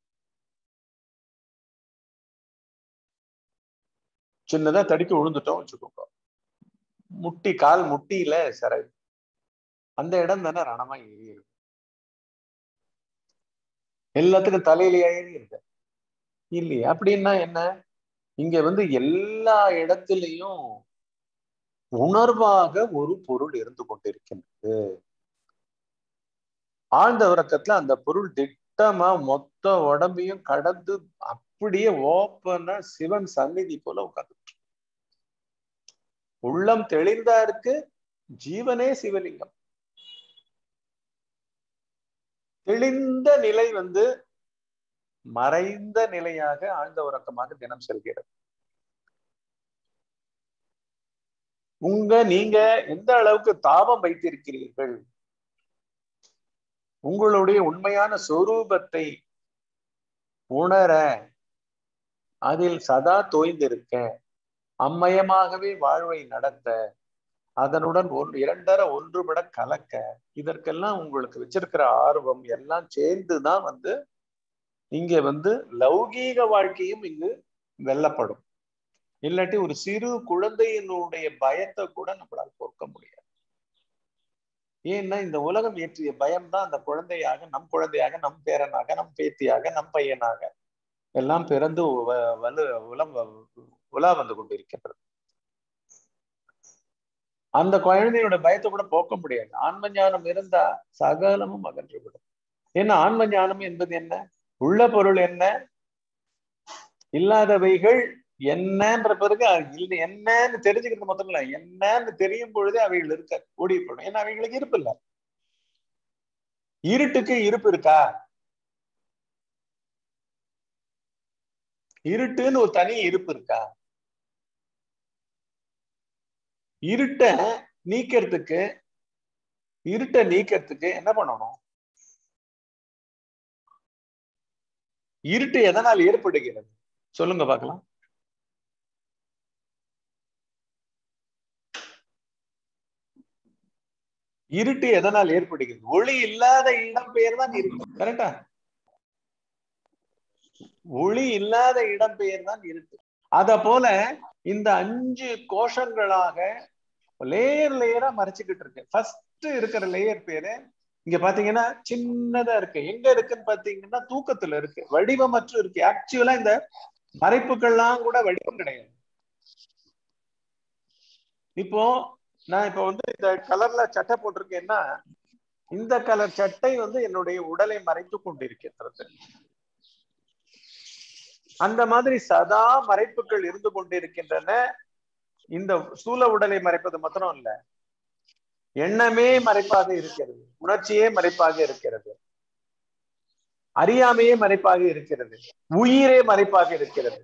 [SPEAKER 3] சின்னதா தடிக்க விழுந்துட்டோம் வச்சுக்கோங்க முட்டி கால் முட்டியில சிறை அந்த இடம் தானே ரணமா எரியுது எல்லாத்துக்கும் தலையிலேயே எரியுது இல்லையா அப்படின்னா என்ன இங்க வந்து எல்லா இடத்திலையும் உணர்வாக ஒரு பொருள் இருந்து கொண்டிருக்கின்றது ஆழ்ந்த உறக்கத்துல அந்த பொருள் திட்டமா மொத்த உடம்பையும் கடந்து அப்படியே ஓப்பனா சிவன் சந்நிதி போல உட்கார்ந்து உள்ளம் தெளிந்தா இருக்கு ஜீவனே சிவலிங்கம் தெளிந்த நிலை வந்து மறைந்த நிலையாக ஆழ்ந்த உறக்கமாக தினம் செல்கிறது உங்க நீங்க எந்த அளவுக்கு தாபம் வைத்திருக்கிறீர்கள் உங்களுடைய உண்மையான சொரூபத்தை உணர அதில் சதா தோய்ந்திருக்க அம்மயமாகவே வாழ்வை நடத்த அதனுடன் ஒன்று இரண்டர ஒன்றுபட கலக்க இதற்கெல்லாம் உங்களுக்கு வச்சிருக்கிற ஆர்வம் எல்லாம் சேர்ந்துதான் வந்து இங்க வந்து லௌகீக வாழ்க்கையும் இங்கு வெல்லப்படும் இல்லாட்டி ஒரு சிறு குழந்தையினுடைய பயத்தை கூட நம்மளால பொறுக்க முடியாது ஏன்னா இந்த உலகம் ஏற்றிய பயம் தான் அந்த குழந்தையாக நம் குழந்தையாக நம் பேரனாக நம் பேத்தியாக நம் பையனாக எல்லாம் பிறந்து வலு உலம் உலா வந்து கொண்டிருக்கின்றது அந்த குழந்தையோட பயத்தை கூட போக்க முடியாது ஆன்ம ஞானம் இருந்தா சகலமும் அகன்றுவிடும் ஏன்னா ஆன்ம ஞானம் என்பது என்ன உள்ள பொருள் என்ன இல்லாதவைகள் என்னன்ற பிறகு இல்லை என்னன்னு தெரிஞ்சுக்கிறது மொத்தம் இல்ல என்னன்னு தெரியும் பொழுதே அவைகள் இருக்க ஓடி போடும் ஏன்னா அவைகளுக்கு இருப்பு இல்ல இருட்டுக்கு இருப்பு இருக்கா இருட்டுன்னு ஒரு தனி இருப்பு இருக்கா இருட்ட நீக்கிறதுக்கு இருட்ட நீக்கிறதுக்கு என்ன பண்ணணும் இருட்டு எதனால் ஏற்படுகிறது சொல்லுங்க பார்க்கலாம் இருட்டு எதனால் ஏற்படுகிறது ஒளி இல்லாத இடம் பெயர் தான் இருட்டு கரெக்டா ஒளி இல்லாத இடம் பெயர் தான் இருட்டு அத போல இந்த அஞ்சு கோஷங்களாக லேயர் லேயரா மறைச்சுக்கிட்டு இருக்கு ஃபர்ஸ்ட் இருக்கிற லேயர் பேரு இங்க பாத்தீங்கன்னா சின்னதா இருக்கு எங்க இருக்குன்னு பாத்தீங்கன்னா தூக்கத்துல இருக்கு வடிவமற்று இருக்கு ஆக்சுவலா இந்த மறைப்புகள்லாம் கூட வடிவம் கிடையாது இப்போ நான் இப்ப வந்து இந்த கலர்ல சட்டை போட்டிருக்கேன்னா இந்த கலர் சட்டை வந்து என்னுடைய உடலை மறைத்து கொண்டிருக்கின்றது அந்த மாதிரி சதா மறைப்புகள் இருந்து கொண்டிருக்கின்றன இந்த ஸ்தூல உடலை மறைப்பது மாத்திரம் இல்ல எண்ணமே மறைப்பாக இருக்கிறது உணர்ச்சியே மறைப்பாக இருக்கிறது அறியாமையே மறைப்பாக இருக்கிறது உயிரே மறைப்பாக இருக்கிறது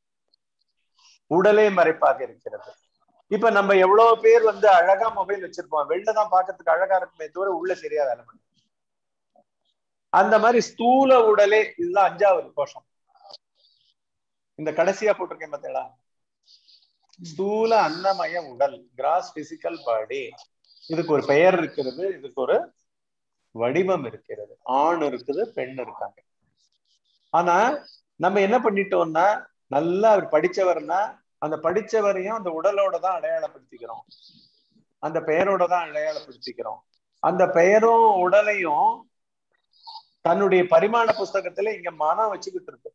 [SPEAKER 3] உடலே மறைப்பாக இருக்கிறது இப்ப நம்ம எவ்வளவு பேர் வந்து அழகா மொபைல் வச்சிருப்போம் வெளில தான் பாக்கிறதுக்கு அழகா இருக்குமே தவிர உள்ள சரியா வேலை பண்ண அந்த மாதிரி ஸ்தூல உடலே இதுதான் அஞ்சாவது கோஷம் இந்த கடைசியா போட்டிருக்கேன் பார்த்தீங்களா ஸ்தூல அன்னமய உடல் கிராஸ் பிசிக்கல் பாடி இதுக்கு ஒரு பெயர் இருக்கிறது இதுக்கு ஒரு வடிவம் இருக்கிறது ஆண் இருக்குது பெண் இருக்காங்க ஆனா நம்ம என்ன பண்ணிட்டோம்னா நல்லா அவர் படிச்சவர்னா அந்த படிச்சவரையும் அந்த உடலோட தான் அடையாளப்படுத்திக்கிறோம் அந்த பெயரோட தான் அடையாளப்படுத்திக்கிறோம் அந்த பெயரும் உடலையும் தன்னுடைய பரிமாண புஸ்தகத்துல இங்க மனம் வச்சுக்கிட்டு இருக்கு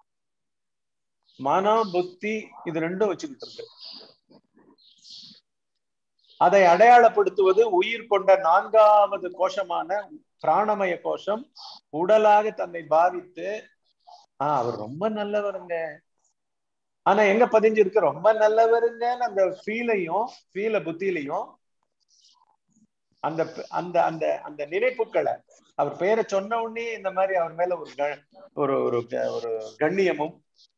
[SPEAKER 3] மனம் புத்தி இது ரெண்டும் வச்சுக்கிட்டு இருக்கு அதை அடையாளப்படுத்துவது உயிர் கொண்ட நான்காவது கோஷமான பிராணமய கோஷம் உடலாக தன்னை பாவித்து ஆஹ் அவர் ரொம்ப நல்லவருங்க ஆனா எங்க பதிஞ்சிருக்கு ரொம்ப நல்லவருங்கன்னு அந்த ஃபீலையும் ஃபீல புத்தியிலையும் அந்த அந்த அந்த அந்த நினைப்புகளை அவர் பெயரை சொன்ன உடனே இந்த மாதிரி அவர் மேல ஒரு ஒரு ஒரு ஒரு கண்ணியமும்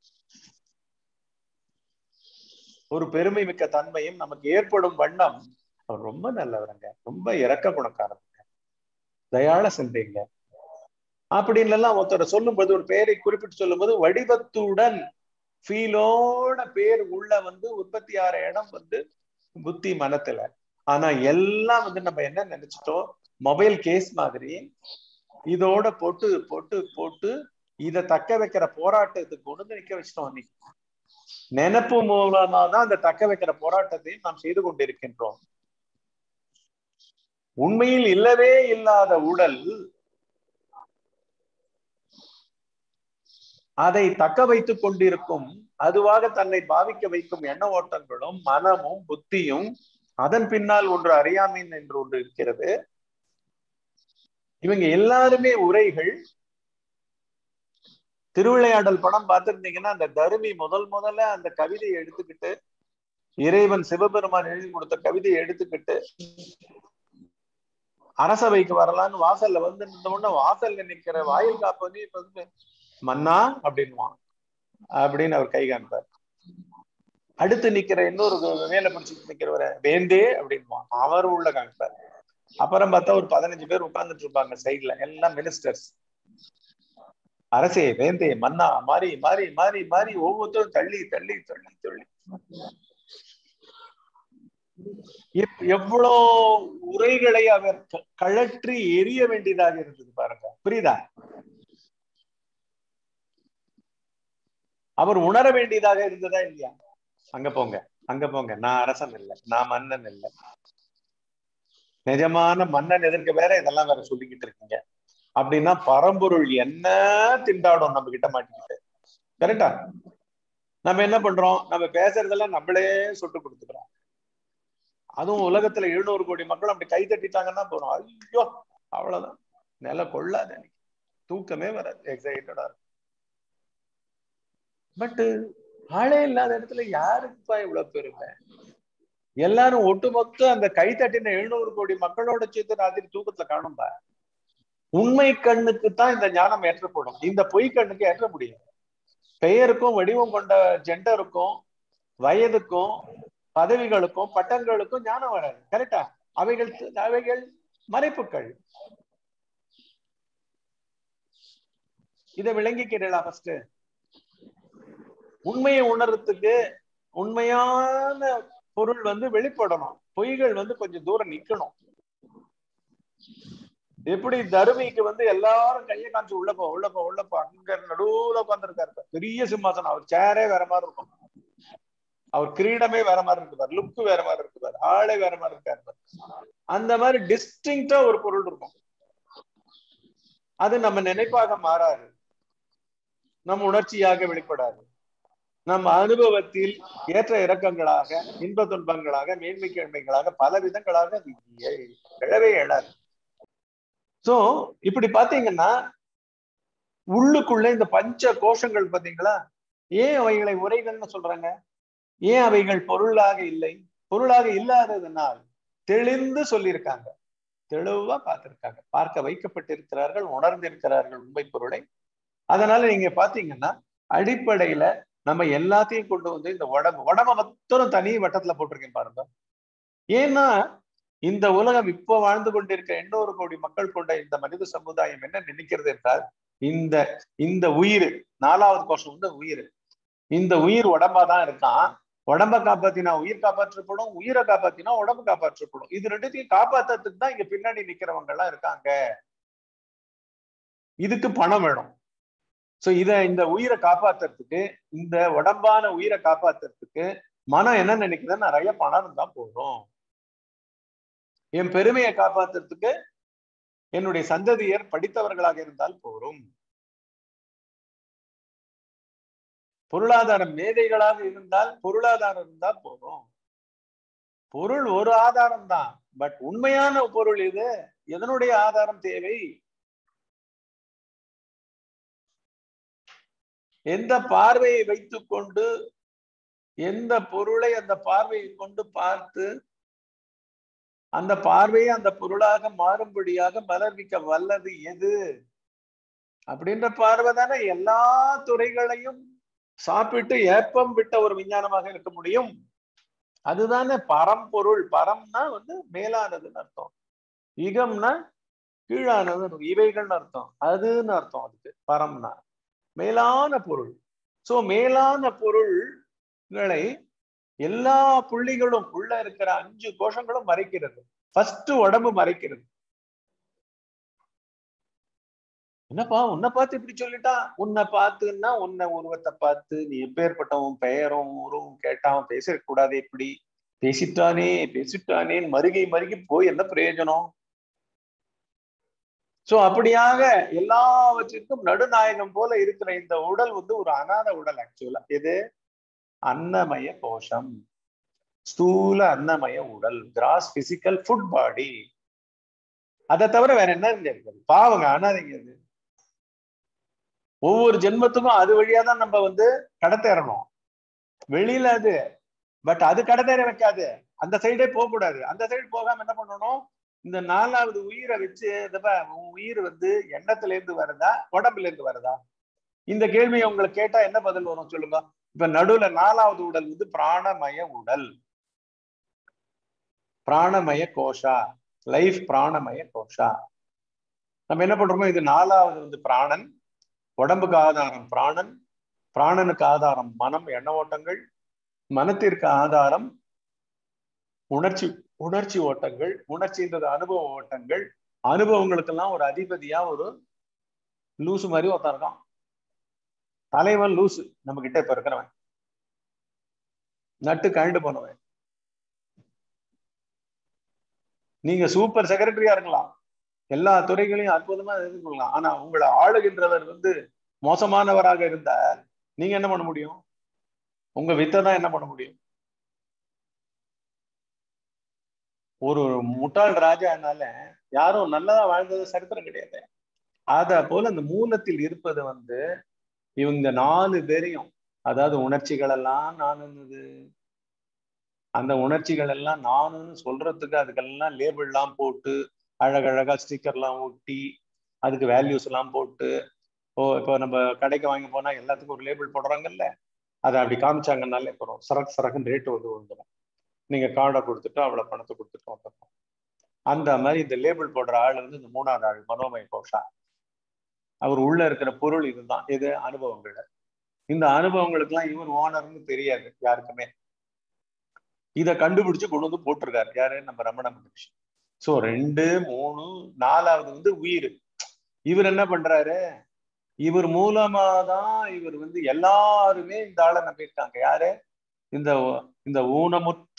[SPEAKER 3] ஒரு பெருமை மிக்க தன்மையும் நமக்கு ஏற்படும் வண்ணம் அவர் ரொம்ப நல்லவருங்க ரொம்ப இறக்க குணக்காரங்க தயாள சிந்தைங்க அப்படின்னு எல்லாம் ஒருத்தரை சொல்லும்போது ஒரு பெயரை குறிப்பிட்டு சொல்லும்போது வடிவத்துடன் ஃபீலோட பேர் உள்ள வந்து உற்பத்தி ஆற இடம் வந்து புத்தி மனத்துல ஆனா எல்லாம் வந்து நம்ம என்ன நினைச்சிட்டோம் மொபைல் கேஸ் மாதிரி இதோட போட்டு போட்டு போட்டு இதை தக்க வைக்கிற போராட்டத்துக்கு கொண்டு நிக்க வச்சிட்டோம் அன்னைக்கு நினப்பு மூலமா தான் அந்த தக்க வைக்கிற போராட்டத்தையும் நாம் செய்து கொண்டிருக்கின்றோம் உண்மையில் இல்லவே இல்லாத உடல் அதை தக்க வைத்துக் கொண்டிருக்கும் அதுவாக தன்னை பாவிக்க வைக்கும் எண்ண ஓட்டங்களும் மனமும் புத்தியும் அதன் பின்னால் ஒன்று அறியாமைன் என்று ஒன்று இருக்கிறது இவங்க எல்லாருமே உரைகள் திருவிளையாடல் படம் பார்த்திருந்தீங்கன்னா அந்த தருமி முதல் முதல்ல அந்த கவிதையை எடுத்துக்கிட்டு இறைவன் சிவபெருமான் எழுதி கொடுத்த கவிதையை எடுத்துக்கிட்டு அரசவைக்கு வரலான்னு வாசல்ல வந்து நின்ற உடனே வாசல்ல நிக்கிற வாயில் காப்பனே இப்ப வந்து மன்னா அப்படின்வான் அப்படின்னு அவர் கை காண்பார் அடுத்து நிக்கிற இன்னொரு வேலை பிடிச்சிட்டு நிக்கிறவரை வேந்தே அப்படின்வான் அவர் உள்ள காமிப்பார் அப்புறம் பார்த்தா ஒரு பதினஞ்சு பேர் உட்கார்ந்துட்டு இருப்பாங்க சைட்ல எல்லாம் மினிஸ்டர்ஸ் அரசே வேந்தே மன்னா மாறி மாறி மாறி மாறி ஒவ்வொருத்தரும் தள்ளி தள்ளி தள்ளி தள்ளி எவ்வளோ உரைகளை அவர் கழற்றி எரிய வேண்டியதாக இருந்தது பாருங்க புரியுதா அவர் உணர வேண்டியதாக இருந்ததா இல்லையா அங்க போங்க அங்க போங்க நான் அரசன் இல்லை நான் மன்னன் இல்லை நிஜமான மன்னன் எதிர்க்க வேற இதெல்லாம் வேற சொல்லிக்கிட்டு இருக்கீங்க அப்படின்னா பரம்பொருள் என்ன திண்டாடும் நம்ம கிட்ட மாட்டிக்கிட்டு கரெக்டா நம்ம என்ன பண்றோம் நம்ம பேசுறதெல்லாம் நம்மளே சுட்டு கொடுத்துக்கிறோம் அதுவும் உலகத்துல எழுநூறு கோடி மக்கள் அப்படி கை தட்டிட்டாங்கன்னா போறோம் ஐயோ அவ்வளவுதான் நில கொள்ளாது எனக்கு தூக்கமே வராது எக்ஸைட்டடா இருக்கும் பட் ஆளே இல்லாத இடத்துல யாருக்குப்பா இவ்வளவு பெருமை எல்லாரும் ஒட்டுமொத்த அந்த கை தட்டின எழுநூறு கோடி மக்களோட சேர்த்து ராத்திரி தூக்கத்துல காணும்பா உண்மை கண்ணுக்கு தான் இந்த ஞானம் ஏற்றப்படும் இந்த பொய் கண்ணுக்கு ஏற்ற முடியும் பெயருக்கும் வடிவம் கொண்ட ஜெண்டருக்கும் வயதுக்கும் பதவிகளுக்கும் பட்டங்களுக்கும் ஞானம் வராது கரெக்டா அவைகள் அவைகள் மறைப்புகள் இதை விளங்கிக்கிறீங்களா ஃபர்ஸ்ட் உண்மையை உணர்றதுக்கு உண்மையான பொருள் வந்து வெளிப்படணும் பொய்கள் வந்து கொஞ்சம் தூரம் நிக்கணும் எப்படி தருமிக்கு வந்து எல்லாரும் கையை காமிச்சு உள்ள போ உள்ள போ உள்ள போ அங்க நடுவுல உட்காந்துருக்காரு பெரிய சிம்மாசனம் அவர் சேரே வேற மாதிரி இருக்கும் அவர் கிரீடமே வேற மாதிரி இருக்குவார் லுக்கு வேற மாதிரி இருக்குவார் ஆளே வேற மாதிரி இருக்காரு அந்த மாதிரி டிஸ்டிங்டா ஒரு பொருள் இருக்கும் அது நம்ம நினைப்பாக மாறாது நம் உணர்ச்சியாக வெளிப்படாது நம் அனுபவத்தில் ஏற்ற இறக்கங்களாக இன்ப துன்பங்களாக மேன்மை கேள்மைகளாக பல விதங்களாக அது எ- எழவே எழாது சோ இப்படி பாத்தீங்கன்னா உள்ளுக்குள்ள இந்த பஞ்ச கோஷங்கள் பாத்தீங்களா ஏன் அவைகளை உரைகள்னு சொல்றாங்க ஏன் அவைகள் பொருளாக இல்லை பொருளாக இல்லாததனால் தெளிந்து சொல்லியிருக்காங்க தெளிவா பார்த்திருக்காங்க பார்க்க வைக்கப்பட்டிருக்கிறார்கள் உணர்ந்திருக்கிறார்கள் உண்மை பொருளை அதனால நீங்க பாத்தீங்கன்னா அடிப்படையில நம்ம எல்லாத்தையும் கொண்டு வந்து இந்த உடம்பு உடம்ப மொத்தம் தனி வட்டத்துல போட்டிருக்கேன் பாருங்க ஏன்னா இந்த உலகம் இப்போ வாழ்ந்து கொண்டிருக்க எண்ணூறு கோடி மக்கள் கொண்ட இந்த மனித சமுதாயம் என்ன நினைக்கிறது என்றால் இந்த இந்த உயிர் நாலாவது கோஷம் வந்து உயிர் இந்த உயிர் உடம்பா தான் இருக்கான் உடம்ப காப்பாத்தினா உயிர் காப்பாற்றப்படும் உயிரை காப்பாத்தினா உடம்பு காப்பாற்றப்படும் இது ரெண்டுத்தையும் காப்பாத்துறதுக்கு தான் இங்க பின்னாடி நிக்கிறவங்க எல்லாம் இருக்காங்க இதுக்கு பணம் வேணும் சோ இத இந்த உயிரை காப்பாத்துறதுக்கு இந்த உடம்பான உயிரை காப்பாத்துறதுக்கு மனம் என்ன நினைக்குதுன்னா நிறைய பணம் இருந்தா போதும் என் பெருமையை காப்பாத்துறதுக்கு என்னுடைய சந்ததியர் படித்தவர்களாக இருந்தால் போரும் பொருளாதார மேதைகளாக இருந்தால் பொருளாதாரம் இருந்தா போதும் பொருள் ஒரு ஆதாரம் தான் பட் உண்மையான பொருள் இது எதனுடைய ஆதாரம் தேவை எந்த பார்வையை வைத்துக்கொண்டு எந்த பொருளை அந்த பார்வையை கொண்டு பார்த்து அந்த பார்வையை அந்த பொருளாக மாறும்படியாக மலர்விக்க வல்லது எது அப்படின்ற பார்வை தானே எல்லா துறைகளையும் சாப்பிட்டு ஏப்பம் விட்ட ஒரு விஞ்ஞானமாக இருக்க முடியும் அதுதானே பரம்பொருள் பரம்னா வந்து மேலானதுன்னு அர்த்தம் யுகம்னா கீழானது இவைகள்னு அர்த்தம் அதுன்னு அர்த்தம் அதுக்கு பரம்னா மேலான பொருள் சோ மேலான பொருள்களை எல்லா புள்ளிகளும் உள்ள இருக்கிற அஞ்சு கோஷங்களும் மறைக்கிறது ஃபர்ஸ்ட் உடம்பு மறைக்கிறது என்னப்பா உன்னை பார்த்து இப்படி சொல்லிட்டா உன்னை பார்த்துன்னா உன்னை உருவத்தை பார்த்து நீ எப்பேற்பட்டவன் பெயரும் உருவம் கேட்டான் பேசிடக் கூடாது இப்படி பேசிட்டானே பேசிட்டானேன்னு மருகி மருகி போய் என்ன பிரயோஜனம் சோ அப்படியாக எல்லாவற்றிற்கும் நடுநாயகம் போல இருக்கிற இந்த உடல் வந்து ஒரு அனாத உடல் ஆக்சுவலா எது அன்னமய கோஷம் ஸ்தூல அன்னமய உடல் கிராஸ் பிசிக்கல் ஃபுட் பாடி அதை தவிர வேற என்ன இங்க இருக்குது பாவங்க அனாதைங்க அது ஒவ்வொரு ஜென்மத்துக்கும் அது வழியா தான் நம்ம வந்து கடத்தேறணும் வெளியில அது பட் அது கடத்தேற வைக்காது அந்த சைடே போக கூடாது அந்த சைடு போகாம என்ன பண்ணணும் இந்த நாலாவது உயிரை வச்சு இந்த பா, உன் உயிர் வந்து எண்ணத்துல இருந்து வருதா உடம்புல இருந்து வருதா இந்த கேள்வியை உங்களுக்கு கேட்டா என்ன பதில் வரும் சொல்லுங்க இப்ப நடுவுல நாலாவது உடல் வந்து பிராணமய உடல் பிராணமய கோஷா லைஃப் பிராணமய கோஷா நம்ம என்ன பண்றோமோ இது நாலாவது வந்து பிராணன் உடம்புக்கு ஆதாரம் பிராணன் பிராணனுக்கு ஆதாரம் மனம் எண்ண ஓட்டங்கள் மனத்திற்கு ஆதாரம் உணர்ச்சி உணர்ச்சி ஓட்டங்கள் உணர்ச்சின்றது அனுபவ ஓட்டங்கள் அனுபவங்களுக்கெல்லாம் ஒரு அதிபதியா ஒரு லூசு மாதிரி ஒருத்தன் இருக்கான் தலைவன் லூசு நம்ம கிட்ட இப்ப இருக்கிறவன் நட்டு கழண்டு போனவன் நீங்க சூப்பர் செக்ரட்டரியா இருக்கலாம் எல்லா துறைகளையும் அற்புதமா எதிர்கொள்ளலாம் ஆனா உங்களை ஆளுகின்றவர் வந்து மோசமானவராக இருந்தால் நீங்க என்ன பண்ண முடியும் உங்க வித்தை தான் என்ன பண்ண முடியும் ஒரு முட்டாள் ராஜானால யாரும் நல்லதா வாழ்ந்தது சரித்திரம் கிடையாது அத போல அந்த மூலத்தில் இருப்பது வந்து இவங்க நாலு பேரையும் அதாவது உணர்ச்சிகள் எல்லாம் நானுன்னது அந்த உணர்ச்சிகள் எல்லாம் நானுன்னு சொல்றதுக்கு அதுக்கெல்லாம் லேபிள் எல்லாம் போட்டு அழகழகா ஸ்டிக்கர்லாம் ஒட்டி அதுக்கு வேல்யூஸ் எல்லாம் போட்டு ஓ இப்போ நம்ம கடைக்கு வாங்கி போனா எல்லாத்துக்கும் ஒரு லேபிள் போடுறாங்கல்ல அதை அப்படி காமிச்சாங்கன்னாலே போறோம் சரக்கு சரக்குன்னு ரேட்டு வந்து வந்துடும் நீங்க கார்டை கொடுத்துட்டு அவ்வளவு பணத்தை கொடுத்துட்டு வந்துடும் அந்த மாதிரி இந்த லேபிள் போடுற ஆள் வந்து இந்த மூணாவது ஆள் மனோமய கோஷா அவர் உள்ள இருக்கிற பொருள் இதுதான் இது அனுபவங்கள் இந்த அனுபவங்களுக்கெல்லாம் இவர் ஓனர்னு தெரியாது யாருக்குமே இத கண்டுபிடிச்சு கொண்டு வந்து போட்டிருக்காரு யாரு நம்ம ரமண மகரிஷி சோ ரெண்டு மூணு நாலாவது வந்து உயிர் இவர் என்ன பண்றாரு இவர் மூலமா தான் இவர் வந்து எல்லாருமே இந்த ஆளை நம்பியிருக்காங்க யாரு இந்த இந்த ஊனமுற்ற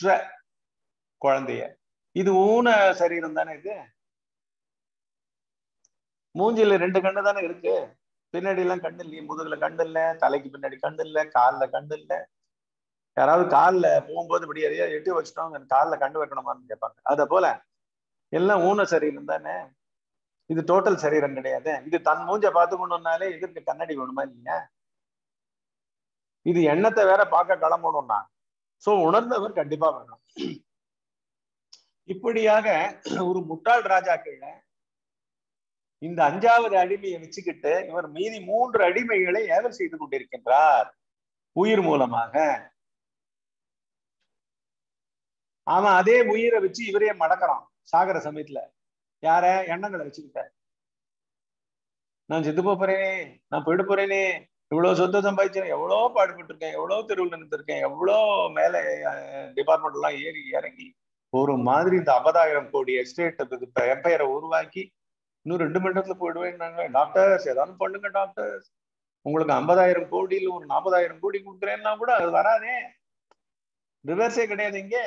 [SPEAKER 3] குழந்தைய இது ஊன சரீரம் தானே இது மூஞ்சில ரெண்டு கண்ணு தானே இருக்கு பின்னாடி எல்லாம் கண்ணு இல்லையே முதுகுல கண்ணு இல்ல தலைக்கு பின்னாடி கண்ணு இல்ல கால்ல கண்ணு இல்ல யாராவது கால்ல போகும்போது இப்படி எதையா எட்டி வச்சுட்டோம் கால்ல கண்ணு வைக்கணுமான்னு கேட்பாங்க அத போல எல்லாம் ஊன சரீரம் தானே இது டோட்டல் சரீரம் கிடையாது இது தன் மூஞ்ச பார்த்துக்கணும்னாலே இதற்கு கண்ணாடி வேணுமா இல்லையா இது எண்ணத்தை வேற பார்க்க கிளம்பணும்னா சோ உணர்ந்தவர் கண்டிப்பா வேணும் இப்படியாக ஒரு முட்டாள் ராஜாக்கள்ல இந்த அஞ்சாவது அடிமையை வச்சுக்கிட்டு இவர் மீதி மூன்று அடிமைகளை ஏவல் செய்து கொண்டிருக்கின்றார் உயிர் மூலமாக அவன் அதே உயிரை வச்சு இவரே மடக்கிறான் சாகர சமயத்துல யார எண்ணங்களை வச்சுக்கிட்ட நான் செத்து போறேனே நான் போயிட்டு போறேனே இவ்வளவு சொத்து சம்பாதிச்சேன் எவ்வளவு பாடுபட்டு இருக்கேன் எவ்வளவு தெருவில் நின்றுருக்கேன் எவ்வளவு மேல டிபார்ட்மெண்ட் எல்லாம் ஏறி இறங்கி ஒரு மாதிரி இந்த ஐம்பதாயிரம் கோடி எஸ்டேட் எம்பையரை உருவாக்கி இன்னும் ரெண்டு மணி நேரத்துல போயிடுவேன்னாங்க டாக்டர்ஸ் ஏதாவது பண்ணுங்க டாக்டர்ஸ் உங்களுக்கு ஐம்பதாயிரம் கோடியில் ஒரு நாற்பதாயிரம் கோடி கொடுக்குறேன்னா கூட அது வராதே ரிவர்ஸே கிடையாது இங்கே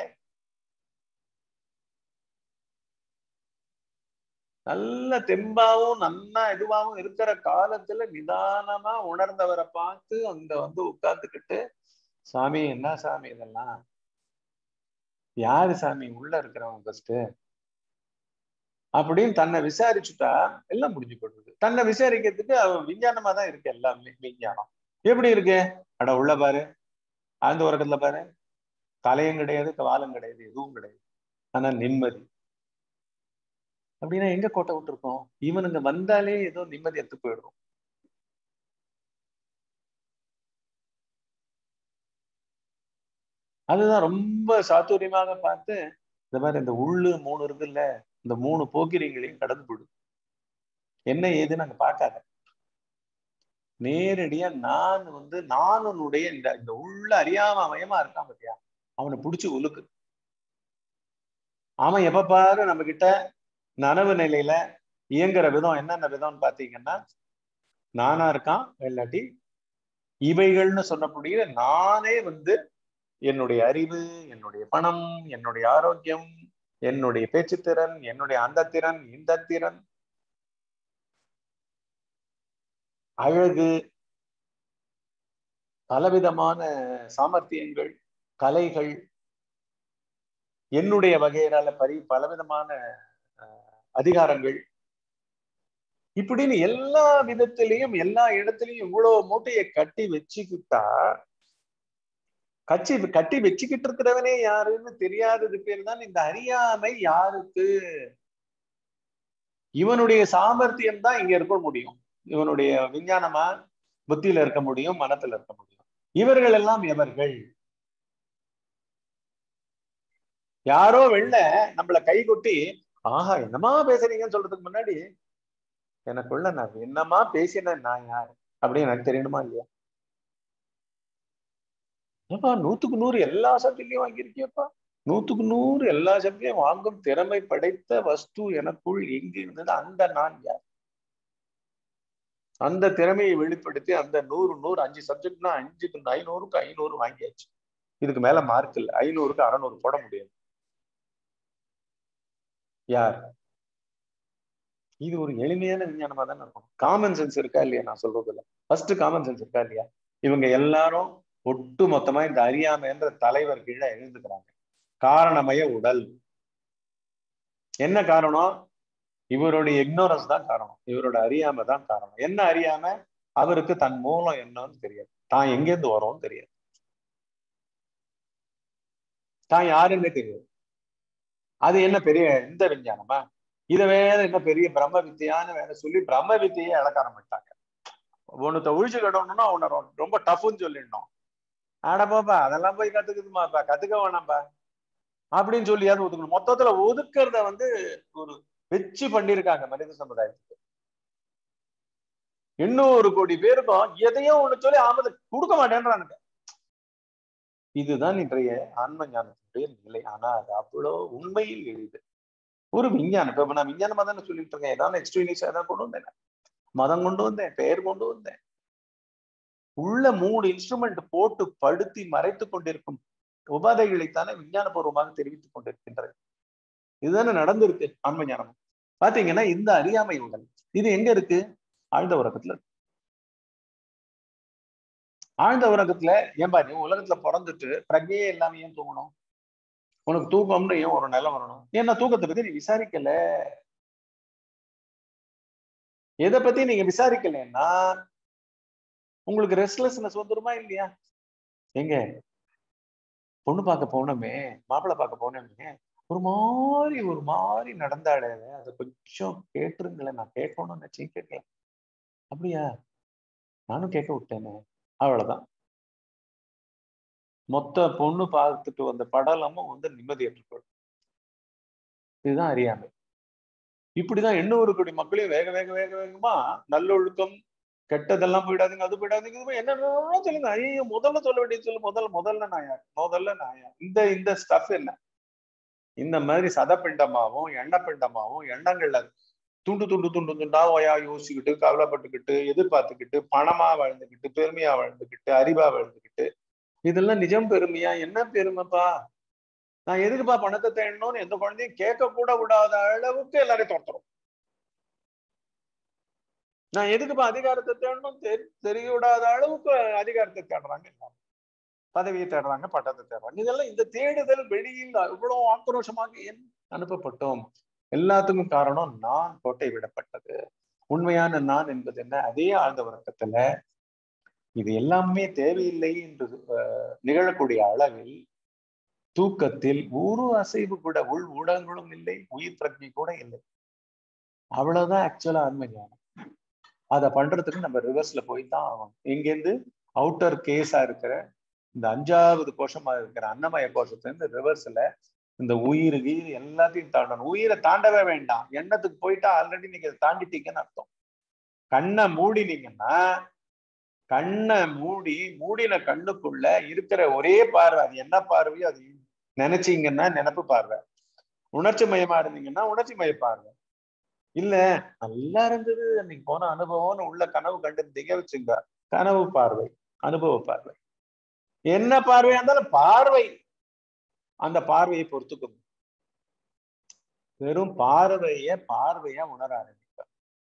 [SPEAKER 3] நல்ல தெம்பாவும் நல்லா இதுவாகவும் இருக்கிற காலத்துல நிதானமா உணர்ந்தவரை பார்த்து அங்க வந்து உட்கார்ந்துக்கிட்டு சாமி என்ன சாமி இதெல்லாம் யாரு சாமி உள்ள இருக்கிறவங்க ஃபர்ஸ்ட் அப்படின்னு தன்னை விசாரிச்சுட்டா எல்லாம் முடிஞ்சு போடுறது தன்னை விசாரிக்கிறதுக்கு அவன் விஞ்ஞானமா தான் இருக்கு எல்லாமே விஞ்ஞானம் எப்படி இருக்கு அட உள்ள பாரு ஆழ்ந்த உறக்கத்துல பாரு தலையும் கிடையாது வாலும் கிடையாது எதுவும் கிடையாது ஆனா நிம்மதி அப்படின்னா எங்க கோட்டை விட்டுருக்கோம் இவனுங்க வந்தாலே ஏதோ நிம்மதி எடுத்து போயிடும் அதுதான் ரொம்ப சாத்துரியமாக பார்த்து இந்த மாதிரி இந்த உள்ளு மூணு இருக்கு இல்ல இந்த மூணு போக்கிரிங்களையும் கடந்து போடு என்ன ஏதுன்னு அங்க பார்க்காத நேரடியா நான் வந்து நானுடைய இந்த இந்த உள்ள அறியாம மயமா இருக்கான் பத்தியா அவனை பிடிச்சி உழுக்கு அவன் எப்ப பாரு நம்ம கிட்ட நனவு நிலையில இயங்குற விதம் என்னென்ன விதம்னு பாத்தீங்கன்னா நானா இருக்கான் இல்லாட்டி இவைகள்னு சொல்லக்கூடிய நானே வந்து என்னுடைய அறிவு என்னுடைய பணம் என்னுடைய ஆரோக்கியம் என்னுடைய பேச்சுத்திறன் என்னுடைய அந்த திறன் இந்த திறன் அழகு பலவிதமான சாமர்த்தியங்கள் கலைகள் என்னுடைய வகையினால பரி பலவிதமான அதிகாரங்கள் இப்படின்னு எல்லா விதத்திலையும் எல்லா இடத்துலயும் இவ்வளவு மூட்டையை கட்டி வச்சுக்கிட்டா கட்சி கட்டி வச்சுக்கிட்டு இருக்கிறவனே யாருன்னு தெரியாதது பேர் தான் இந்த அறியாமை யாருக்கு இவனுடைய சாமர்த்தியம் தான் இங்க இருக்க முடியும் இவனுடைய விஞ்ஞானமா புத்தியில இருக்க முடியும் மனத்துல இருக்க முடியும் இவர்கள் எல்லாம் எவர்கள் யாரோ வெளில நம்மள கை கொட்டி ஆஹா என்னமா பேசுறீங்கன்னு சொல்றதுக்கு முன்னாடி எனக்குள்ள நான் என்னமா பேசினேன் நான் யார் அப்படின்னு எனக்கு தெரியணுமா இல்லையா ஏப்பா நூத்துக்கு நூறு எல்லா சப்ஜெக்ட்லயும் வாங்கியிருக்கியப்பா நூத்துக்கு நூறு எல்லா சப்ஜெக்டையும் வாங்கும் திறமை படைத்த வஸ்து எனக்குள் எங்க இருந்தது அந்த நான் யார் அந்த திறமையை வெளிப்படுத்தி அந்த நூறு நூறு அஞ்சு சப்ஜெக்ட்னா அஞ்சுக்கு ஐநூறுக்கு ஐநூறு வாங்கியாச்சு இதுக்கு மேல மார்க் இல்லை ஐநூறுக்கு அறநூறு போட முடியாது யார் இது ஒரு எளிமையான விஞ்ஞானமா தானே இருக்கணும் காமன் சென்ஸ் இருக்கா இல்லையா நான் சொல்றதுல ஃபர்ஸ்ட் காமன் சென்ஸ் இருக்கா இல்லையா இவங்க எல்லாரும் ஒட்டு மொத்தமா இந்த அறியாமைன்ற தலைவர் கீழே எழுந்துக்கிறாங்க காரணமய உடல் என்ன காரணம் இவருடைய இக்னோரன்ஸ் தான் காரணம் இவரோட அறியாமை தான் காரணம் என்ன அறியாம அவருக்கு தன் மூலம் என்னன்னு தெரியாது தான் எங்கேருந்து வரோம்னு தெரியாது தான் யாருன்னே தெரியாது அது என்ன பெரிய இந்த விஞ்ஞானமா இதை வேற என்ன பெரிய பிரம்ம வித்தியான்னு வேற சொல்லி பிரம்ம வித்தியை இழக்க ஆரம்பிட்டாங்க உன்னத்தை ஒழிச்சு கட்டணும்னா உன்னை ரொம்ப டஃப்னு சொல்லிடணும் ஆட பாப்பா அதெல்லாம் போய் கத்துக்குதுமாப்பா கத்துக்க வேணாம்ப்பா அப்படின்னு சொல்லியாவது ஒதுக்கணும் மொத்தத்துல ஒதுக்குறத வந்து ஒரு வச்சு பண்ணிருக்காங்க மனித சமுதாயத்துக்கு எண்ணூறு கோடி பேருக்கும் எதையும் ஒண்ணு சொல்லி ஆமது கொடுக்க மாட்டேன்றானுங்க இதுதான் இன்றைய ஆன்ம ஞானத்தினுடைய நிலை ஆனா அது அவ்வளோ உண்மையில் எளிது ஒரு விஞ்ஞானம் இப்ப நான் விஞ்ஞானமா தானே சொல்லிட்டு இருக்கேன் ஏதாவது எக்ஸ்ட்ரீனிஸ் ஏதாவது கொண்டு வந்தேன் மதம் கொண்டு வந்தேன் பெயர் கொண்டு வந்தேன் உள்ள மூணு இன்ஸ்ட்ருமெண்ட் போட்டு படுத்தி மறைத்து கொண்டிருக்கும் உபாதைகளைத்தானே விஞ்ஞானபூர்வமாக தெரிவித்துக் கொண்டிருக்கின்றது இதுதானே நடந்திருக்கு ஆன்ம ஞானம் பாத்தீங்கன்னா இந்த அறியாமை உடல் இது எங்க இருக்கு ஆழ்ந்த உறக்கத்துல இருக்கு. ஆழ்ந்த உறக்கத்துல ஏன்பா நீ உலகத்துல பிறந்துட்டு பிரஜையே இல்லாம ஏன் தூங்கணும் உனக்கு தூக்கம்னு ஏன் ஒரு நிலை வரணும் ஏன்னா தூக்கத்தை பத்தி நீ விசாரிக்கல எதை பத்தி நீங்க விசாரிக்கலன்னா உங்களுக்கு ரெஸ்ட்லெஸ்னஸ் வந்துருமா இல்லையா எங்க பொண்ணு பார்க்க போனோமே மாப்பிள்ளை பார்க்க போனோமே ஒரு மாதிரி ஒரு மாதிரி நடந்தாளே அதை கொஞ்சம் கேட்டுருங்களேன் நான் கேட்கணும்னு நினைச்சு கேட்கல அப்படியா நானும் கேட்க விட்டேனே அவ்வளவுதான் மொத்த பொண்ணு பார்த்துட்டு வந்த படலமும் வந்து நிம்மதியற்றுக்கொள் இதுதான் அறியாமை இப்படிதான் எண்ணூறு கோடி மக்களையும் வேக வேக வேக வேகமா நல்லொழுக்கம் கெட்டதெல்லாம் போயிடாதுங்க அது போயிடாதுங்க இது போய் என்னென்ன சொல்லுங்க ஐயோ முதல்ல சொல்ல வேண்டியது சொல்லு முதல்ல முதல்ல நான் யார் முதல்ல நான் யார் இந்த இந்த ஸ்டஃப் என்ன இந்த மாதிரி சதப்பிண்டமாவும் எண்ணப்பிண்டமாவும் எண்ணங்கள்ல துண்டு துண்டு துண்டு துண்டா ஓயா யோசிச்சுக்கிட்டு கவலைப்பட்டுக்கிட்டு எதிர்பார்த்துக்கிட்டு பணமா வாழ்ந்துக்கிட்டு பெருமையா வாழ்ந்துக்கிட்டு அறிவா வாழ்ந்துக்கிட்டு இதெல்லாம் நிஜம் பெருமையா என்ன பெருமைப்பா நான் எதுக்குப்பா பணத்தை தேடணும்னு எந்த குழந்தையும் கேட்க கூட விடாத அளவுக்கு எல்லாரையும் துரத்துறோம் நான் எதுக்குப்பா அதிகாரத்தை தேடணும் தெரி தெரிய விடாத அளவுக்கு அதிகாரத்தை தேடுறாங்க எல்லாரும் பதவியை தேடுறாங்க பட்டத்தை தேடுறாங்க இதெல்லாம் இந்த தேடுதல் வெளியில் இவ்வளவு ஆக்ரோஷமாக ஏன் அனுப்பப்பட்டோம் எல்லாத்துக்கும் காரணம் நான் கோட்டை விடப்பட்டது உண்மையான நான் என்பது என்ன அதே ஆழ்ந்த உறக்கத்துல இது எல்லாமே தேவையில்லை என்று நிகழக்கூடிய அளவில் தூக்கத்தில் ஒரு அசைவு கூட உள் ஊடகங்களும் இல்லை உயிர் பிரஜை கூட இல்லை அவ்வளவுதான் ஆக்சுவலா ஆன்ம ஞானம் அதை பண்றதுக்கு நம்ம ரிவர்ஸ்ல போய் தான் ஆகணும் இங்கேருந்து அவுட்டர் கேஸா இருக்கிற இந்த அஞ்சாவது கோஷமா இருக்கிற அன்னமய கோஷத்துல ரிவர்ஸ்ல இந்த உயிர் கீர் எல்லாத்தையும் தாண்டணும் உயிரை தாண்டவே வேண்டாம் எண்ணத்துக்கு போயிட்டா ஆல்ரெடி நீங்க தாண்டிட்டீங்கன்னு அர்த்தம் கண்ணை மூடினீங்கன்னா கண்ணை மூடி மூடின கண்ணுக்குள்ள இருக்கிற ஒரே பார்வை அது என்ன பார்வையோ அது நினைச்சீங்கன்னா நினப்பு பார்வை உணர்ச்சி மயமா இருந்தீங்கன்னா உணர்ச்சி மய பார்வை இல்ல நல்லா இருந்தது அன்னைக்கு போன அனுபவம்னு உள்ள கனவு கண்டிருந்தீங்க வச்சுங்க கனவு பார்வை அனுபவ பார்வை என்ன பார்வையா இருந்தாலும் பார்வை அந்த பார்வையை பொறுத்துக்கும் வெறும் பார்வைய பார்வையா உணர ஆரம்பிப்பார்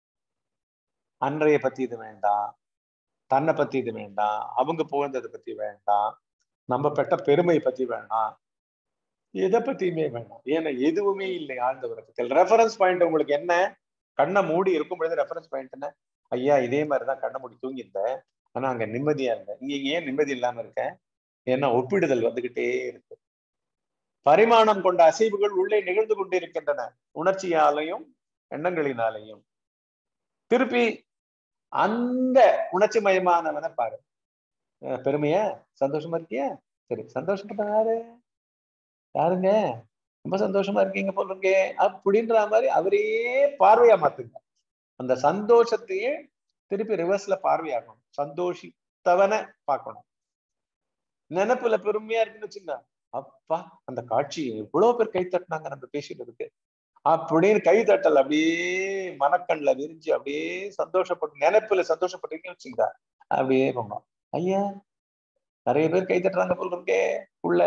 [SPEAKER 3] அன்றைய பத்தி இது வேண்டாம் தன்னை பத்தி இது வேண்டாம் அவங்க புகழ்ந்ததை பத்தி வேண்டாம் நம்ம பெற்ற பெருமை பத்தி வேண்டாம் எதை பத்தியுமே வேண்டாம் ஏன்னா எதுவுமே இல்லை ஆழ்ந்த உறக்கத்தில் ரெஃபரன்ஸ் பாயிண்ட் உங்களுக்கு என்ன கண்ணை மூடி இருக்கும் பொழுது ரெஃபரன்ஸ் பாயிண்ட் என்ன ஐயா இதே மாதிரிதான் கண்ணை மூடி தூங்கியிருந்தேன் ஆனா அங்க நிம்மதியா இருந்தேன் இங்க ஏன் நிம்மதி இல்லாம இருக்கேன் ஏன்னா ஒப்பிடுதல் வந்துகிட்டே இருக்கு பரிமாணம் கொண்ட அசைவுகள் உள்ளே நிகழ்ந்து கொண்டிருக்கின்றன உணர்ச்சியாலையும் எண்ணங்களினாலையும் திருப்பி அந்த உணர்ச்சி மயமானவனை பாரு பெருமையா சந்தோஷமா இருக்கியா சரி சந்தோஷப்பட்ட யாரு யாருங்க ரொம்ப சந்தோஷமா இருக்கீங்க போல இருக்கே அப்படின்ற மாதிரி அவரே பார்வையா மாத்துங்க அந்த சந்தோஷத்தையே திருப்பி ரிவர்ஸ்ல பார்வையாகணும் சந்தோஷித்தவனை பார்க்கணும் நினைப்புல பெருமையா இருக்குன்னு வச்சுங்க அப்பா அந்த காட்சி எவ்வளவு பேர் கை தட்டினாங்க நம்ம பேசிட்டு இருக்கு அப்படின்னு கை தட்டல் அப்படியே மனக்கண்ல விரிஞ்சு அப்படியே சந்தோஷப்பட்டு நினைப்புல சந்தோஷப்பட்டீங்கன்னு வச்சுங்க அப்படியே போகணும் ஐயா நிறைய பேர் கை தட்டுறாங்க போல் இருக்கே உள்ள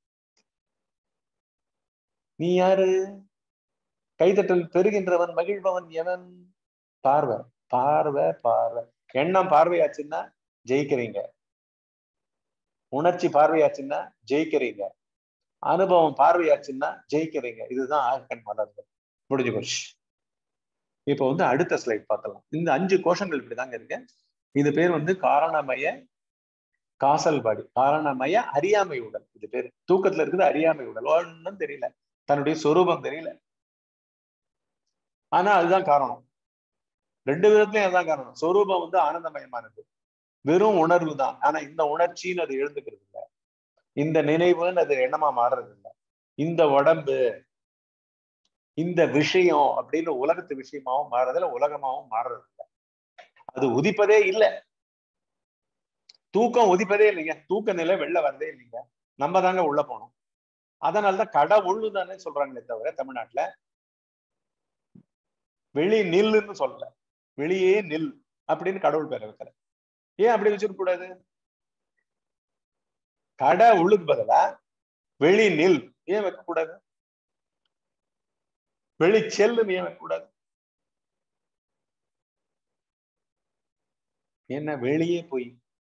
[SPEAKER 3] நீ யாரு கைதட்டல் பெறுகின்றவன் மகிழ்பவன் எவன் பார்வை பார்வை பார்வை எண்ணம் பார்வையாச்சுன்னா ஜெயிக்கிறீங்க உணர்ச்சி பார்வையாச்சுன்னா ஜெயிக்கிறீங்க அனுபவம் பார்வையாச்சுன்னா ஜெயிக்கிறீங்க இதுதான் ஆழ்கண் மலர்கள் முடிஞ்சு போச்சு இப்போ வந்து அடுத்த ஸ்லைட் பார்க்கலாம் இந்த அஞ்சு கோஷங்கள் இப்படிதாங்க இருக்கு இது பேர் வந்து காரணமய காசல் பாடி காரணமய அறியாமை உடல் இது பேர் தூக்கத்துல இருக்குது அறியாமை உடல் ஒன்றும் தெரியல தன்னுடைய சொரூபம் தெரியல ஆனா அதுதான் காரணம் ரெண்டு விதத்துலயும் அதுதான் காரணம் சொரூபம் வந்து ஆனந்தமயமானது வெறும் உணர்வு தான் ஆனா இந்த உணர்ச்சின்னு அது எழுந்துக்கிறது இல்லை இந்த நினைவுன்னு அது எண்ணமா மாறுறது இல்லை இந்த உடம்பு இந்த விஷயம் அப்படின்னு உலகத்து விஷயமாவும் மாறுறதுல உலகமாவும் மாறுறது இல்லை அது உதிப்பதே இல்லை தூக்கம் உதிப்பதே இல்லைங்க தூக்க நிலை வெளில வரதே இல்லைங்க நம்ம தாங்க உள்ள போனோம் அதனாலதான் கடவுள் தானே சொல்றாங்களே தவிர தமிழ்நாட்டுல வெளி நில்லுன்னு சொல்லல வெளியே நில் அப்படின்னு கடவுள் பேரை வைக்கிற ஏன் அப்படி வச்சிருக்க கூடாது கடை உள்ளுக்கு பதிலா வெளி நில் ஏன் வைக்க கூடாது வெளி செல்லுன்னு ஏன் வைக்க கூடாது என்ன வெளியே போய்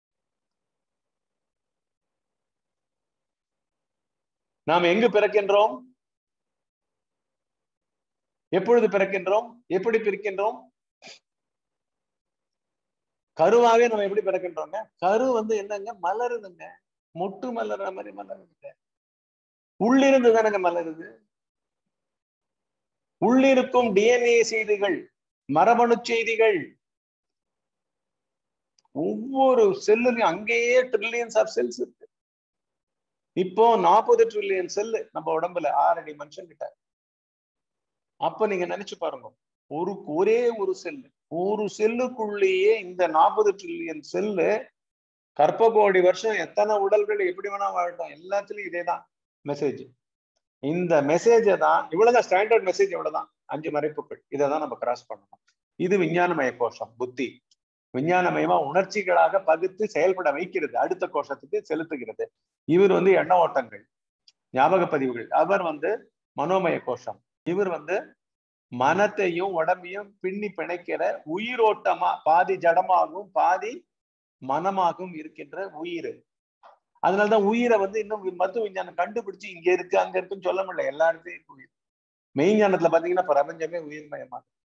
[SPEAKER 3] நாம் எங்கு பிறக்கின்றோம் எப்பொழுது பிறக்கின்றோம் எப்படி பிறக்கின்றோம் கருவாவே நம்ம எப்படி பிறக்கின்றோங்க கரு வந்து என்னங்க மலருதுங்க மொட்டு மலர்ற மாதிரி மலருதுங்க உள்ளிருந்து தானங்க மலருது உள்ளிருக்கும் டிஎன்ஏ செய்திகள் மரபணு செய்திகள் ஒவ்வொரு செல்லுலையும் அங்கேயே ட்ரில்லியன்ஸ் ஆஃப் செல்ஸ் இருக்கு இப்போ நாற்பது ட்ரில்லியன் செல்லு நம்ம உடம்புல ஆறடி மனுஷன் கிட்ட அப்ப நீங்க நினைச்சு பாருங்க ஒரு ஒரே ஒரு செல்லு ஒரு செல்லுக்குள்ளேயே இந்த நாற்பது ட்ரில்லியன் செல்லு கற்ப கோடி வருஷம் எத்தனை உடல்கள் எப்படி வேணா வாழட்டும் எல்லாத்துலயும் இதேதான் மெசேஜ் இந்த மெசேஜை தான் இவ்வளவுதான் ஸ்டாண்டர்ட் மெசேஜ் இவ்வளவுதான் அஞ்சு மறைப்புகள் இதை தான் நம்ம கிராஸ் பண்ணணும் இது விஞ்ஞானமய கோஷம் புத்தி விஞ்ஞானமயமா உணர்ச்சிகளாக பகுத்து செயல்பட வைக்கிறது அடுத்த கோஷத்துக்கு செலுத்துகிறது இவர் வந்து எண்ண ஓட்டங்கள் ஞாபக பதிவுகள் அவர் வந்து மனோமய கோஷம் இவர் வந்து மனத்தையும் உடம்பையும் பின்னி பிணைக்கிற உயிரோட்டமா பாதி ஜடமாகவும் பாதி மனமாகவும் இருக்கின்ற உயிர் அதனாலதான் உயிரை வந்து இன்னும் மருத்துவ விஞ்ஞானம் கண்டுபிடிச்சு இங்க இருக்கு அங்க இருக்குன்னு சொல்ல முடியல எல்லா இடத்துலயும் உயிர் மெய்ஞானத்துல பாத்தீங்கன்னா பிரபஞ்சமே உயிர்மயமா